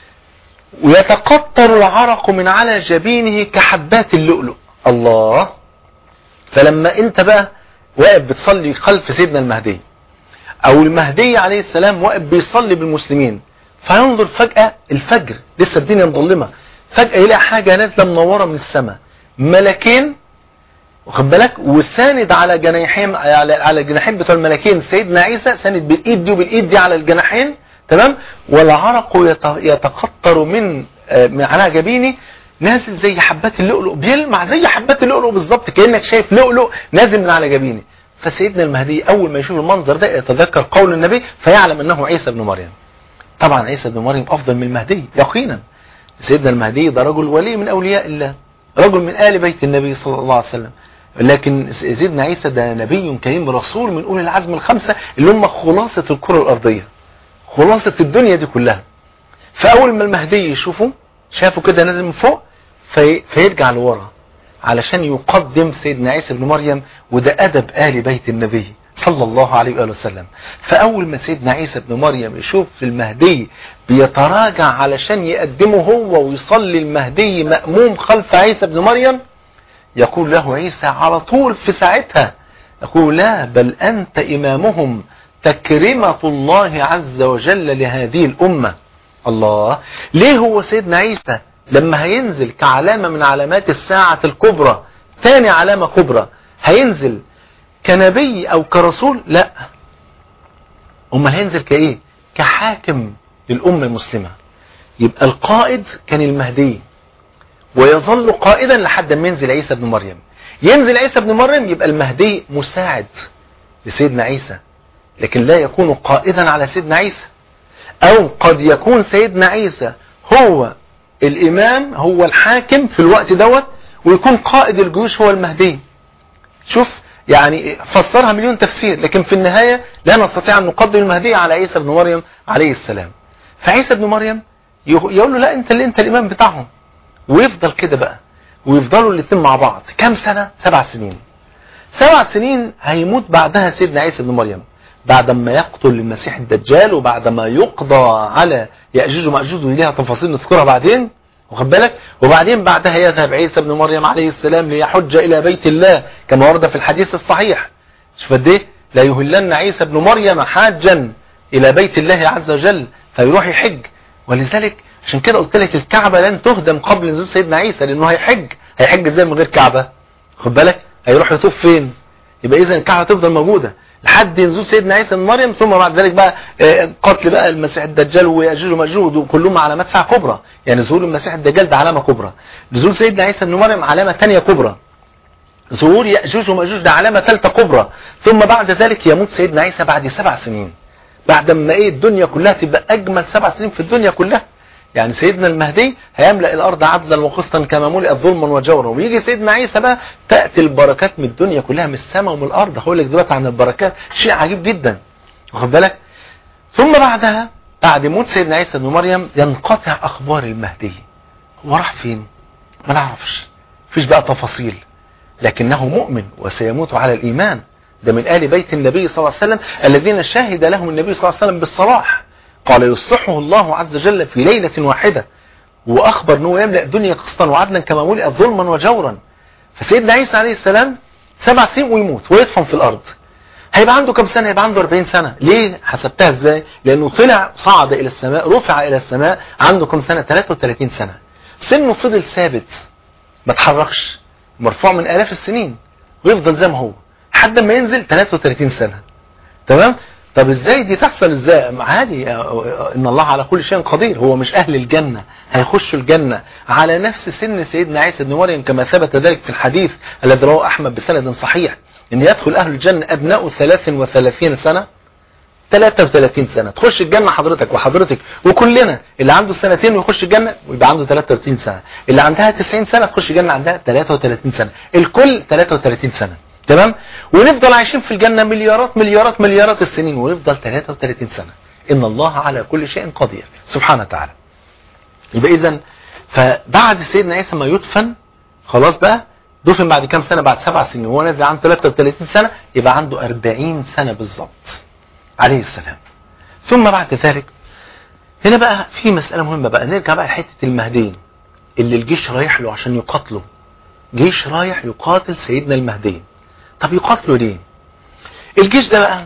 [SPEAKER 1] ويتقطر العرق من على جبينه كحبات اللؤلؤ الله فلما انت بقى واقف بتصلي خلف سيدنا المهدي او المهدي عليه السلام واقف بيصلي بالمسلمين فينظر فجأة الفجر لسه الدنيا مظلمة فجأة يلاقي حاجة نازلة منورة من السماء ملكين واخد بالك وساند على جناحين على على الجناحين بتوع الملكين سيدنا عيسى ساند بالايد دي وبالايد دي على الجناحين تمام والعرق يتقطر من من على جبينه نازل زي حبات اللؤلؤ بيلمع زي حبات اللؤلؤ بالظبط كانك شايف لؤلؤ نازل من على جبينه فسيدنا المهدي اول ما يشوف المنظر ده يتذكر قول النبي فيعلم انه عيسى بن مريم طبعا عيسى بن مريم افضل من المهدي يقينا سيدنا المهدي ده رجل ولي من اولياء الله رجل من ال بيت النبي صلى الله عليه وسلم لكن سيدنا عيسى ده نبي كريم رسول من اولي العزم الخمسه اللي هم خلاصه الكره الارضيه خلاصه الدنيا دي كلها فاول ما المهدي يشوفه شافه كده نازل من فوق في فيرجع لورا علشان يقدم سيدنا عيسى بن مريم وده ادب ال بيت النبي صلى الله عليه وآله وسلم فأول ما سيدنا عيسى بن مريم يشوف المهدي بيتراجع علشان يقدمه هو ويصلي المهدي مأموم خلف عيسى بن مريم يقول له عيسى على طول في ساعتها يقول لا بل أنت إمامهم تكرمة الله عز وجل لهذه الأمة الله ليه هو سيدنا عيسى لما هينزل كعلامة من علامات الساعة الكبرى ثاني علامة كبرى هينزل كنبي او كرسول لا امال هينزل كايه كحاكم للامه المسلمه يبقى القائد كان المهدي ويظل قائدا لحد ما ينزل عيسى بن مريم ينزل عيسى بن مريم يبقى المهدي مساعد لسيدنا عيسى لكن لا يكون قائدا على سيدنا عيسى او قد يكون سيدنا عيسى هو الامام هو الحاكم في الوقت دوت ويكون قائد الجيوش هو المهدي شوف يعني فسرها مليون تفسير لكن في النهاية لا نستطيع أن نقدم المهدي على عيسى بن مريم عليه السلام فعيسى بن مريم يقول له لا انت اللي انت الامام بتاعهم ويفضل كده بقى ويفضلوا الاثنين مع بعض كام سنة سبع سنين سبع سنين هيموت بعدها سيدنا عيسى بن مريم بعد ما يقتل المسيح الدجال وبعد ما يقضى على يأجوج ومأجوج وليها تفاصيل نذكرها بعدين واخد بالك وبعدين بعدها يذهب عيسى بن مريم عليه السلام ليحج الى بيت الله كما ورد في الحديث الصحيح شوف قد ايه لا يهلن عيسى بن مريم حاجا الى بيت الله عز وجل فيروح يحج ولذلك عشان كده قلت لك الكعبه لن تهدم قبل نزول سيدنا عيسى لانه هيحج هيحج ازاي من غير كعبه خد بالك هيروح يطوف فين يبقى اذا الكعبه تفضل موجوده لحد نزول سيدنا عيسى بن مريم ثم بعد ذلك بقى قتل بقى المسيح الدجال ويأجوج ومأجوج وكلهم علامات ساعة كبرى يعني ظهور المسيح الدجال ده علامة كبرى نزول سيدنا عيسى بن مريم علامة ثانيه كبرى ظهور يأجوج ومأجوج ده علامة ثالثه كبرى ثم بعد ذلك يموت سيدنا عيسى بعد سبع سنين بعد ما ايه الدنيا كلها تبقى اجمل سبع سنين في الدنيا كلها يعني سيدنا المهدي هيملأ الأرض عدلا وقسطا كما ملئت ظلما وجورا ويجي سيدنا عيسى بقى تأتي البركات من الدنيا كلها من السماء ومن الأرض هقول لك دلوقتي عن البركات شيء عجيب جدا واخد بالك ثم بعدها بعد موت سيدنا عيسى بن مريم ينقطع اخبار المهدي هو راح فين ما نعرفش فيش بقى تفاصيل لكنه مؤمن وسيموت على الايمان ده من آل بيت النبي صلى الله عليه وسلم الذين شهد لهم النبي صلى الله عليه وسلم بالصلاح قال يصلحه الله عز وجل في ليلة واحدة وأخبر أنه يملأ الدنيا قسطا وعدلا كما ملئت ظلما وجورا فسيدنا عيسى عليه السلام سبع سنين ويموت ويدفن في الأرض هيبقى عنده كم سنة هيبقى عنده 40 سنة ليه حسبتها ازاي لأنه طلع صعد إلى السماء رفع إلى السماء عنده كم سنة 33 سنة سنه فضل ثابت ما تحركش مرفوع من آلاف السنين ويفضل زي ما هو لحد ما ينزل 33 سنة تمام طب ازاي دي تحصل ازاي عادي ان الله على كل شيء قدير هو مش اهل الجنة هيخشوا الجنة على نفس سن سيدنا عيسى بن مريم كما ثبت ذلك في الحديث الذي رواه احمد بسند صحيح ان يدخل اهل الجنة ابناء 33 سنة 33 سنة تخش الجنة حضرتك وحضرتك وكلنا اللي عنده سنتين ويخش الجنة ويبقى عنده 33 سنة اللي عندها 90 سنة تخش الجنة عندها 33 سنة الكل 33 سنة تمام ونفضل عايشين في الجنة مليارات مليارات مليارات السنين ونفضل 33 سنة إن الله على كل شيء قدير سبحانه وتعالى يبقى إذا فبعد سيدنا عيسى ما يدفن خلاص بقى دفن بعد كام سنة بعد سبع سنين وهو نازل عنده 33 سنة يبقى عنده 40 سنة بالظبط عليه السلام ثم بعد ذلك هنا بقى في مسألة مهمة بقى نرجع بقى لحتة المهديين اللي الجيش رايح له عشان يقاتله جيش رايح يقاتل سيدنا المهدي طب يقاتلوا ليه الجيش ده بقى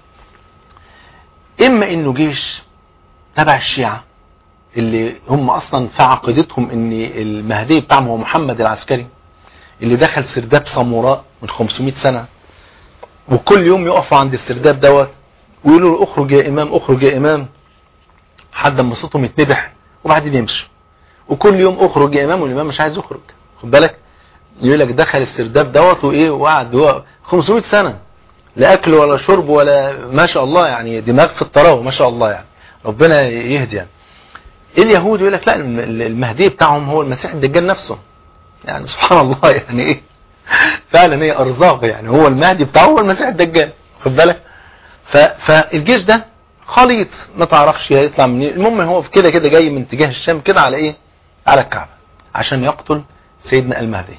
[SPEAKER 1] اما انه جيش تبع الشيعة اللي هم اصلا في عقيدتهم ان المهدي بتاعهم هو محمد العسكري اللي دخل سرداب ساموراء من 500 سنة وكل يوم يقفوا عند السرداب دوت ويقولوا له اخرج يا امام اخرج يا امام لحد ما صوتهم يتنبح وبعدين يمشوا وكل يوم اخرج يا امام والامام مش عايز يخرج خد بالك يقول لك دخل السرداب دوت وايه وقعد 500 سنة لا اكل ولا شرب ولا ما شاء الله يعني دماغ في الطراوه ما شاء الله يعني ربنا يهدي يعني اليهود يقول لك لا المهدي بتاعهم هو المسيح الدجال نفسه يعني سبحان الله يعني ايه فعلا هي ارزاق يعني هو المهدي بتاعه هو المسيح الدجال خد بالك فالجيش ده خليط ما تعرفش هيطلع منين المهم هو كده كده جاي من اتجاه الشام كده على ايه على الكعبه عشان يقتل سيدنا المهدي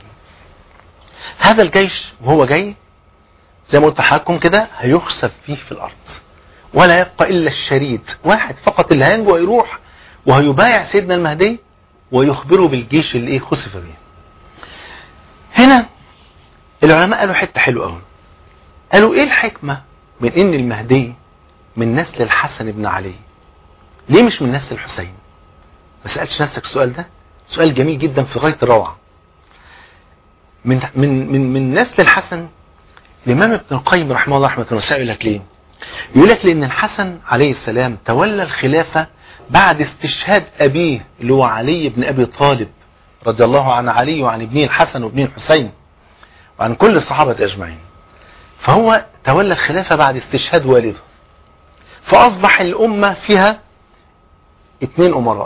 [SPEAKER 1] هذا الجيش وهو جاي زي ما قلت لحضراتكم كده هيخسف فيه في الارض ولا يبقى الا الشريد واحد فقط اللي هينجو ويروح وهيبايع سيدنا المهدي ويخبره بالجيش اللي ايه خسف به هنا العلماء قالوا حته حلوه قوي قالوا ايه الحكمه من ان المهدي من نسل الحسن بن علي ليه مش من نسل الحسين ما سالتش نفسك السؤال ده سؤال جميل جدا في غايه الروعه من من من من نسل الحسن الامام ابن القيم رحمه الله رحمه الله يقول لك ليه يقول لك لان الحسن عليه السلام تولى الخلافه بعد استشهاد ابيه اللي هو علي بن ابي طالب رضي الله عن علي وعن ابنه الحسن وابنه الحسين وعن كل الصحابه اجمعين فهو تولى الخلافه بعد استشهاد والده فاصبح الامه فيها اثنين امراء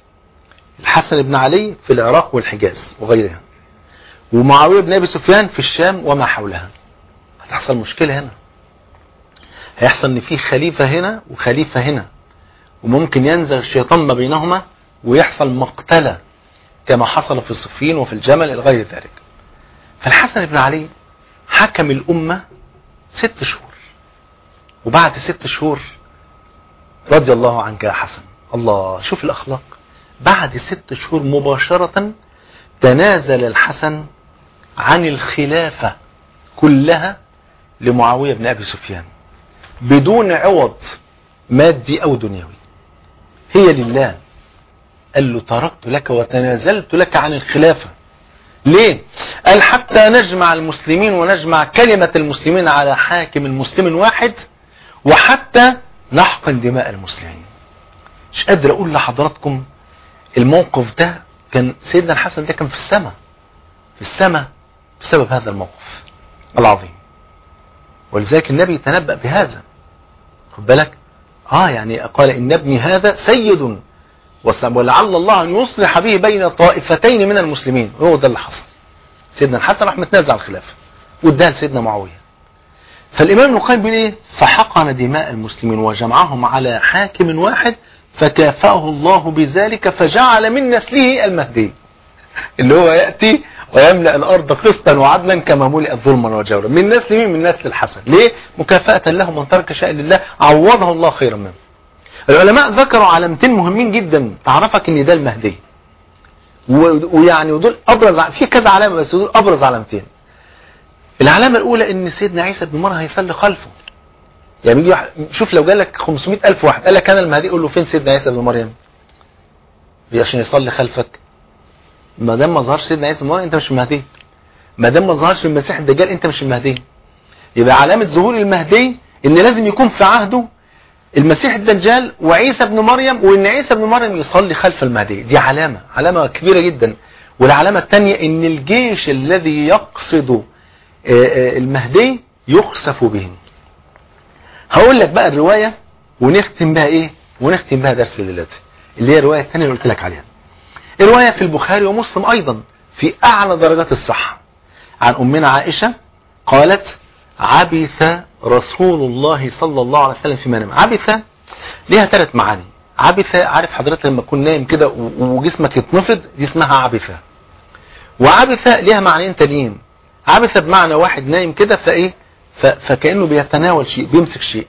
[SPEAKER 1] الحسن بن علي في العراق والحجاز وغيرها ومعاوية بن أبي سفيان في الشام وما حولها هتحصل مشكلة هنا هيحصل ان في خليفة هنا وخليفة هنا وممكن ينزل الشيطان ما بينهما ويحصل مقتلة كما حصل في الصفين وفي الجمل إلى غير ذلك فالحسن بن علي حكم الأمة ست شهور وبعد ست شهور رضي الله عنك يا حسن الله شوف الأخلاق بعد ست شهور مباشرة تنازل الحسن عن الخلافة كلها لمعاوية بن أبي سفيان بدون عوض مادي أو دنيوي هي لله قال له تركت لك وتنازلت لك عن الخلافة ليه قال حتى نجمع المسلمين ونجمع كلمة المسلمين على حاكم مسلم واحد وحتى نحقن دماء المسلمين مش قادر اقول لحضراتكم الموقف ده كان سيدنا الحسن ده كان في السماء في السماء بسبب هذا الموقف العظيم ولذلك النبي تنبأ بهذا خد بالك اه يعني قال ان ابني هذا سيد ولعل الله ان يصلح به بين طائفتين من المسلمين وهو ده اللي حصل سيدنا الحسن راح متنازل على الخلافه واداها لسيدنا معاويه فالإمام ابن القيم بيقول إيه فحقن دماء المسلمين وجمعهم على حاكم واحد فكافأه الله بذلك فجعل من نسله المهدي اللي هو يأتي ويملأ الأرض قسطا وعدلا كما ملئت ظلما وجورا من نسل مين من نسل الحسن ليه مكافأة له من ترك شيء لله عوضه الله خيرا منه العلماء ذكروا علامتين مهمين جدا تعرفك ان ده المهدي ويعني ودول ابرز في كذا علامه بس دول ابرز علامتين العلامه الاولى ان سيدنا عيسى بن مريم هيصلي خلفه يعني يجي شوف لو جالك 500 الف واحد قال لك انا المهدي قول له فين سيدنا عيسى بن مريم عشان يصلي خلفك ما دام ما ظهرش سيدنا عيسى بن مريم انت مش المهدي ما دام ما ظهرش المسيح الدجال انت مش المهدي يبقى علامه ظهور المهدي ان لازم يكون في عهده المسيح الدجال وعيسى ابن مريم وان عيسى ابن مريم يصلي خلف المهدي دي علامة علامة كبيرة جدا والعلامة الثانية ان الجيش الذي يقصد المهدي يخسف به هقول لك بقى الرواية ونختم بها ايه ونختم بها درس الليلات اللي هي الرواية الثانية اللي قلت لك عليها الرواية في البخاري ومسلم ايضا في اعلى درجات الصحة عن امنا عائشة قالت عبث رسول الله صلى الله عليه وسلم في منام عبث ليها ثلاث معاني عبث عارف حضرتك لما تكون نايم كده وجسمك يتنفض دي اسمها عبث وعبث ليها معنيين تانيين عبث بمعنى واحد نايم كده فايه فكانه بيتناول شيء بيمسك شيء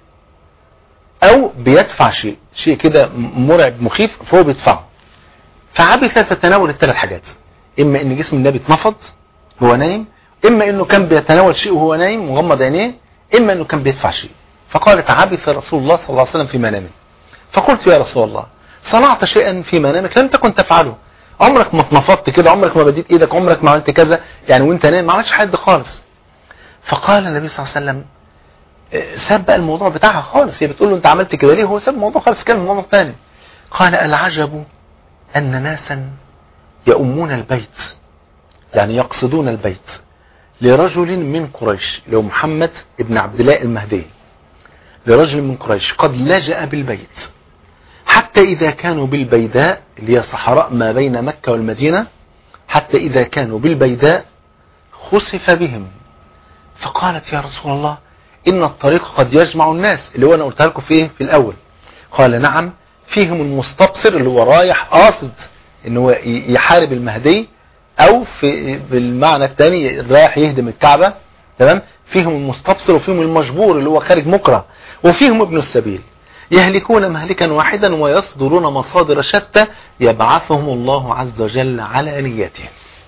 [SPEAKER 1] او بيدفع شيء شيء كده مرعب مخيف فهو بيدفعه فعبث تتناول الثلاث حاجات اما ان جسم النبي اتنفض وهو نايم اما انه كان بيتناول شيء وهو نايم مغمض عينيه اما انه كان بيدفع شيء فقالت عبث رسول الله صلى الله عليه وسلم في منامه فقلت يا رسول الله صنعت شيئا في منامك لم تكن تفعله عمرك ما اتنفضت كده عمرك ما بديت ايدك عمرك ما عملت كذا يعني وانت نايم ما عملتش حاجه خالص فقال النبي صلى الله عليه وسلم ساب بقى الموضوع بتاعها خالص هي بتقول له انت عملت كده ليه هو ساب الموضوع خالص كلام موضوع ثاني قال العجب ان ناسا يؤمون البيت يعني يقصدون البيت لرجل من قريش اللي هو محمد ابن عبد الله المهدي لرجل من قريش قد لجأ بالبيت حتى إذا كانوا بالبيداء اللي هي صحراء ما بين مكة والمدينة حتى إذا كانوا بالبيداء خسف بهم فقالت يا رسول الله إن الطريق قد يجمع الناس اللي هو أنا قلتها لكم في إيه في الأول قال نعم فيهم المستبصر اللي هو رايح قاصد إن هو يحارب المهدي او في بالمعنى الثاني رايح يهدم الكعبة تمام فيهم المستبصر وفيهم المجبور اللي هو خارج مكره وفيهم ابن السبيل يهلكون مهلكا واحدا ويصدرون مصادر شتى يبعثهم الله عز وجل على نياتهم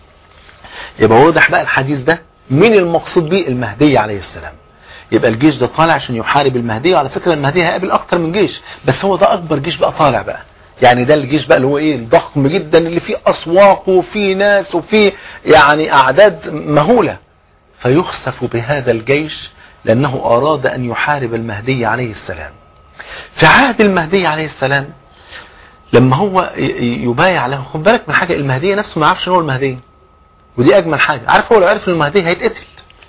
[SPEAKER 1] يبقى واضح بقى الحديث ده مين المقصود به المهدي عليه السلام يبقى الجيش ده طالع عشان يحارب المهدي وعلى فكرة المهدي هيقابل اكتر من جيش بس هو ده اكبر جيش بقى طالع بقى يعني ده الجيش بقى اللي هو ايه الضخم جدا اللي فيه اسواق وفيه ناس وفيه يعني اعداد مهولة فيخسف بهذا الجيش لانه اراد ان يحارب المهدي عليه السلام في عهد المهدي عليه السلام لما هو يبايع له خد بالك من حاجة المهدي نفسه ما عرفش ان هو المهدي ودي اجمل حاجة عارف هو لو عرف ان المهدي هيتقتل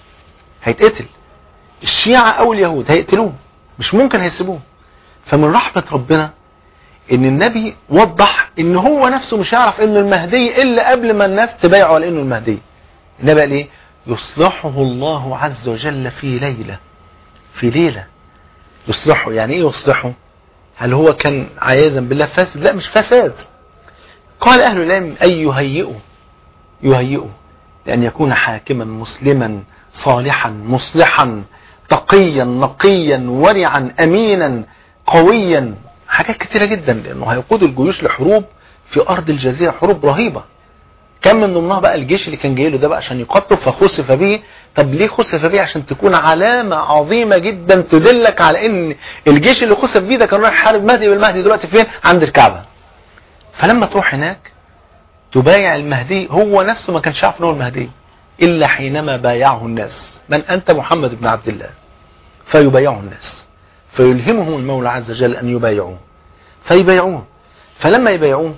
[SPEAKER 1] هيتقتل الشيعة او اليهود هيقتلوه مش ممكن هيسيبوه فمن رحمة ربنا ان النبي وضح ان هو نفسه مش هيعرف انه المهدي الا قبل ما الناس تبايعوا على انه المهدي النبي قال ايه يصلحه الله عز وجل في ليلة في ليلة يصلحه يعني ايه يصلحه هل هو كان عياذا بالله فاسد لا مش فساد قال اهل العلم اي يهيئه يهيئه لان يكون حاكما مسلما صالحا مصلحا تقيا نقيا ورعا امينا قويا حاجات كتيرة جدا لانه هيقود الجيوش لحروب في ارض الجزيرة حروب رهيبة كان من ضمنها بقى الجيش اللي كان جاي له ده بقى عشان يقتل فخسف به طب ليه خسف به عشان تكون علامة عظيمة جدا تدلك على ان الجيش اللي خسف بيه ده كان رايح يحارب المهدي والمهدي دلوقتي فين عند الكعبة فلما تروح هناك تبايع المهدي هو نفسه ما كانش عارف ان هو المهدي الا حينما بايعه الناس من انت محمد بن عبد الله فيبايعه الناس فيلهمهم المولى عز وجل ان يبايعوه فيبايعوه فلما يبايعوه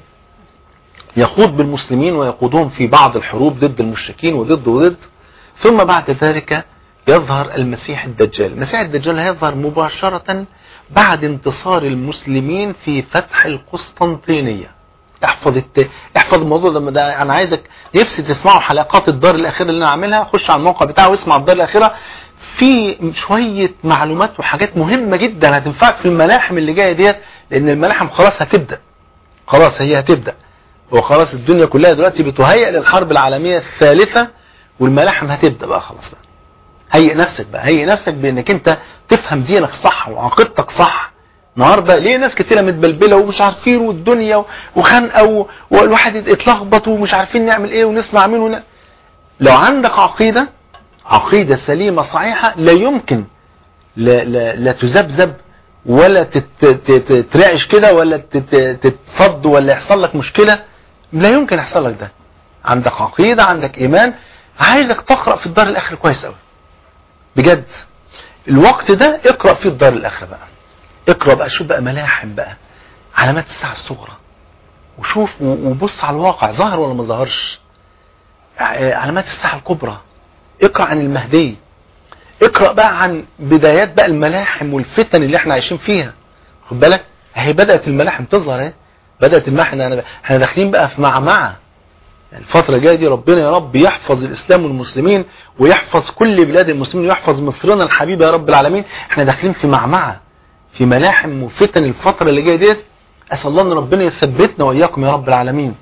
[SPEAKER 1] يخوض بالمسلمين ويقودهم في بعض الحروب ضد المشركين وضد وضد ثم بعد ذلك يظهر المسيح الدجال المسيح الدجال هيظهر مباشرة بعد انتصار المسلمين في فتح القسطنطينية احفظ الت... احفظ الموضوع ده, ده انا عايزك نفسي تسمعوا حلقات الدار الاخيره اللي انا عاملها خش على الموقع بتاعه واسمع الدار الاخيره في شويه معلومات وحاجات مهمه جدا هتنفعك في الملاحم اللي جايه ديت لان الملاحم خلاص هتبدا خلاص هي هتبدا وخلاص الدنيا كلها دلوقتي بتهيئ للحرب العالميه الثالثه والملاحم هتبدا بقى خلاص بقى هيئ نفسك بقى هيئ نفسك بانك انت تفهم دينك صح وعقيدتك صح النهارده ليه ناس كتيره متبلبله ومش عارفين والدنيا وخنقه والواحد اتلخبط ومش عارفين نعمل ايه ونسمع مين ون... لو عندك عقيده عقيده سليمه صحيحه لا يمكن لا, لا, لا تذبذب ولا تترعش كده ولا تتصد ولا يحصل لك مشكله لا يمكن يحصل لك ده عندك عقيده عندك ايمان عايزك تقرا في الدار الاخره كويس قوي بجد الوقت ده اقرا فيه الدار الاخره بقى اقرا بقى شوف بقى ملاحم بقى علامات الساعه الصغرى وشوف وبص على الواقع ظهر ولا ما ظهرش علامات الساعه الكبرى اقرا عن المهدي اقرا بقى عن بدايات بقى الملاحم والفتن اللي احنا عايشين فيها خد بالك اهي بدات الملاحم تظهر اهي بدات المحنه احنا داخلين بقى في معمعه الفترة الجاية دي ربنا يا رب يحفظ الإسلام والمسلمين ويحفظ كل بلاد المسلمين ويحفظ مصرنا الحبيبة يا رب العالمين احنا داخلين في معمعة في ملاحم وفتن الفترة اللي جاية ديت أسأل الله أن ربنا يثبتنا وإياكم يا رب العالمين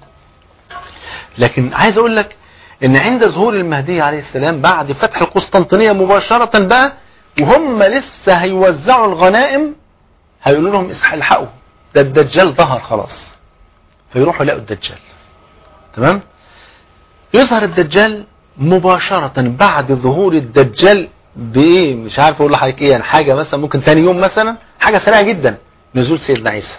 [SPEAKER 1] لكن عايز أقول لك أن عند ظهور المهدي عليه السلام بعد فتح القسطنطينية مباشرة بقى وهم لسه هيوزعوا الغنائم هيقولوا لهم الحقوا ده الدجال ظهر خلاص فيروحوا يلاقوا الدجال تمام يظهر الدجال مباشرة بعد ظهور الدجال بايه مش عارف اقول لحضرتك ايه يعني حاجة مثلا ممكن ثاني يوم مثلا حاجة سريعة جدا نزول سيدنا عيسى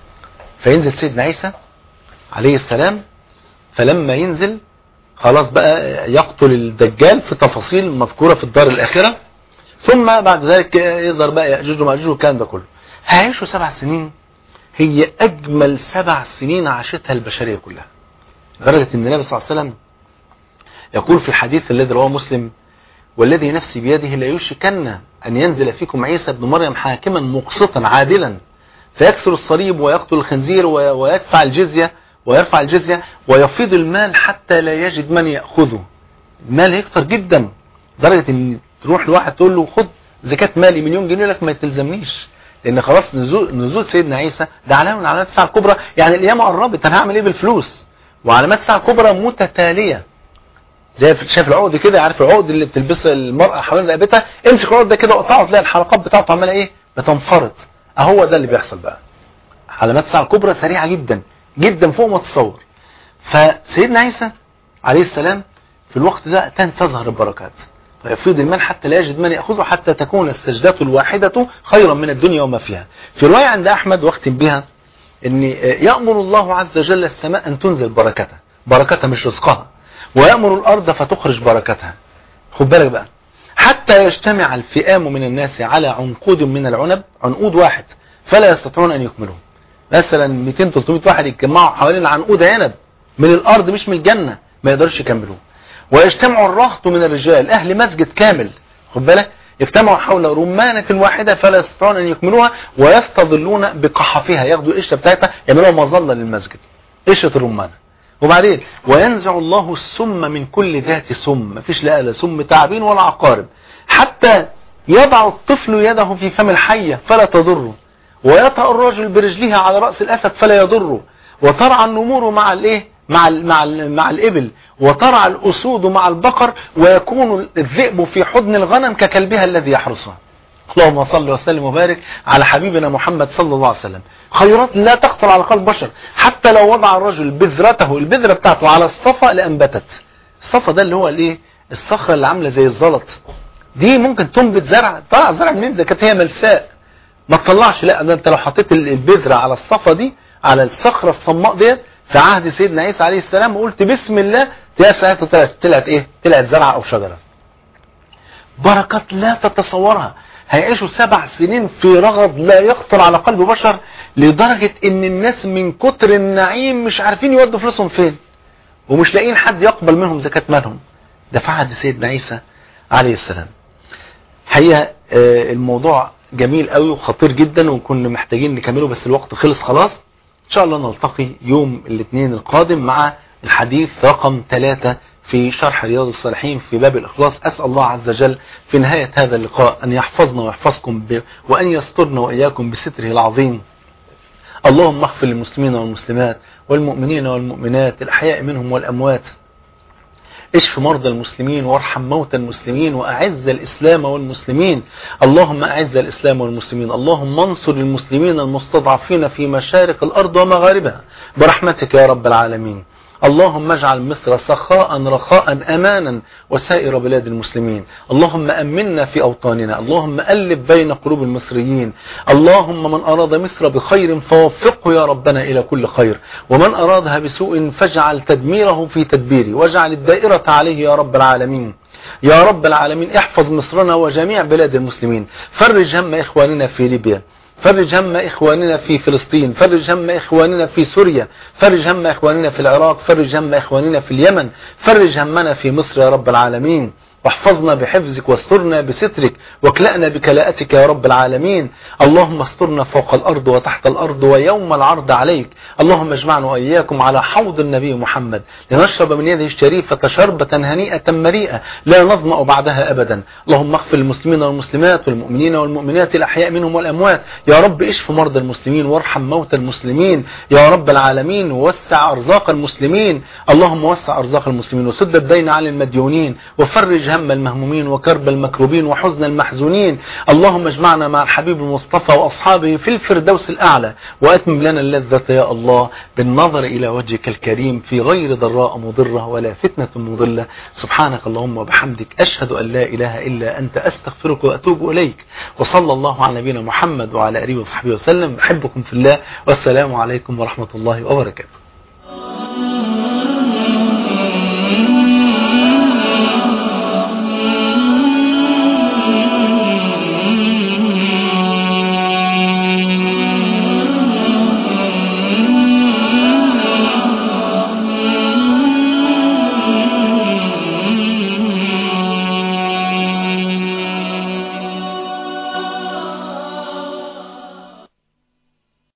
[SPEAKER 1] فينزل سيدنا عيسى عليه السلام فلما ينزل خلاص بقى يقتل الدجال في تفاصيل مذكورة في الدار الآخرة ثم بعد ذلك يظهر بقى يأجوج ومأجوج والكلام ده كله هيعيشوا سبع سنين هي أجمل سبع سنين عاشتها البشرية كلها لدرجة أن النبي صلى الله عليه وسلم يقول في الحديث الذي رواه مسلم والذي نفسي بيده لا يشكن أن ينزل فيكم عيسى بن مريم حاكما مقسطا عادلا فيكسر الصليب ويقتل الخنزير ويدفع الجزية ويرفع الجزية ويفيض المال حتى لا يجد من يأخذه المال يكثر جدا لدرجة ان تروح لواحد تقول له خد زكاة مالي مليون جنيه لك ما تلزمنيش لان خلاص نزول, نزول سيدنا عيسى ده علامة من علامات الساعة الكبرى يعني القيامة قربت انا هعمل ايه بالفلوس وعلامات الساعة الكبرى متتالية زي شايف العقد كده عارف العقد اللي بتلبسها المرأة حوالين رقبتها امسك العقد ده كده وقطعه تلاقي الحلقات بتاعته عماله ايه بتنفرط اهو ده اللي بيحصل بقى علامات الساعة الكبرى سريعة جدا جدا فوق ما تتصور فسيدنا عيسى عليه السلام في الوقت ده تظهر البركات فيفيض المال حتى لا يجد من يأخذه حتى تكون السجدة الواحدة خيرا من الدنيا وما فيها في رواية عند أحمد واختم بها أن يأمر الله عز وجل السماء أن تنزل بركتها بركتها مش رزقها ويأمر الأرض فتخرج بركتها خد بالك بقى حتى يجتمع الفئام من الناس على عنقود من العنب عنقود واحد فلا يستطيعون أن يكملوه مثلا 200 300 واحد يتجمعوا حوالين عنقود عنب من الأرض مش من الجنة ما يقدرش يكملوه ويجتمع الرهط من الرجال أهل مسجد كامل خد بالك يجتمعوا حول رمانة واحدة فلا يستطيعون أن يكملوها ويستظلون بقحفها ياخدوا القشرة بتاعتها يعملوها مظلة للمسجد قشرة الرمانة وبعدين وينزع الله السم من كل ذات سم مفيش لا لا سم تعابين ولا عقارب حتى يضع الطفل يده في فم الحية فلا تضره ويطأ الرجل برجلها على رأس الأسد فلا يضره وترعى النمور مع الايه مع ال مع ال مع الإبل وترعى الأسود مع البقر ويكون الذئب في حضن الغنم ككلبها الذي يحرسها اللهم صل وسلم وبارك على حبيبنا محمد صلى الله عليه وسلم خيرات لا تخطر على قلب بشر حتى لو وضع الرجل بذرته البذرة بتاعته على الصفا لأنبتت الصفا ده اللي هو الايه الصخرة اللي عاملة زي الزلط دي ممكن تنبت زرع طلع زرع منين ده كانت هي ملساء ما تطلعش لا ده انت لو حطيت البذرة على الصفا دي على الصخرة الصماء ديت في عهد سيدنا عيسى عليه السلام وقلت بسم الله تلاقي ساعتها طلعت طلعت ايه طلعت زرعه او شجره بركات لا تتصورها هيعيشوا سبع سنين في رغد لا يخطر على قلب بشر لدرجة ان الناس من كتر النعيم مش عارفين يودوا فلوسهم فين ومش لاقيين حد يقبل منهم زكاة مالهم ده في عهد سيدنا عيسى عليه السلام حقيقة الموضوع جميل قوي وخطير جدا وكنا محتاجين نكمله بس الوقت خلص خلاص إن شاء الله نلتقي يوم الاثنين القادم مع الحديث رقم ثلاثة في شرح رياض الصالحين في باب الإخلاص أسأل الله عز وجل في نهاية هذا اللقاء أن يحفظنا ويحفظكم ب... وأن يسترنا وإياكم بستره العظيم اللهم اغفر للمسلمين والمسلمات والمؤمنين والمؤمنات الأحياء منهم والأموات اشف مرضى المسلمين وارحم موتى المسلمين وأعز الإسلام والمسلمين اللهم أعز الإسلام والمسلمين اللهم انصر المسلمين المستضعفين في مشارق الأرض ومغاربها برحمتك يا رب العالمين اللهم اجعل مصر سخاء رخاء أمانا وسائر بلاد المسلمين اللهم أمنا في أوطاننا اللهم ألف بين قلوب المصريين اللهم من أراد مصر بخير فوفقه يا ربنا إلى كل خير ومن أرادها بسوء فاجعل تدميره في تدبيره واجعل الدائرة عليه يا رب العالمين يا رب العالمين احفظ مصرنا وجميع بلاد المسلمين فرج هم إخواننا في ليبيا فرج هم إخواننا في فلسطين فرج هم إخواننا في سوريا فرج هم إخواننا في العراق فرج هم إخواننا في اليمن فرج همنا في مصر يا رب العالمين واحفظنا بحفظك واسترنا بسترك واكلأنا بكلاءتك يا رب العالمين اللهم استرنا فوق الأرض وتحت الأرض ويوم العرض عليك اللهم اجمعنا وإياكم على حوض النبي محمد لنشرب من يده الشريفة شربة هنيئة مريئة لا نظمأ بعدها أبدا اللهم اغفر المسلمين والمسلمات والمؤمنين والمؤمنات الأحياء منهم والأموات يا رب اشف مرضى المسلمين وارحم موتى المسلمين يا رب العالمين ووسع أرزاق المسلمين اللهم وسع أرزاق المسلمين وسد الدين عن المديونين وفرج هم المهمومين وكرب المكروبين وحزن المحزونين اللهم اجمعنا مع الحبيب المصطفى وأصحابه في الفردوس الأعلى وأتمم لنا اللذة يا الله بالنظر إلى وجهك الكريم في غير ضراء مضرة ولا فتنة مضلة سبحانك اللهم وبحمدك أشهد أن لا إله إلا أنت أستغفرك وأتوب إليك وصلى الله على نبينا محمد وعلى آله وصحبه وسلم أحبكم في الله والسلام عليكم ورحمة الله وبركاته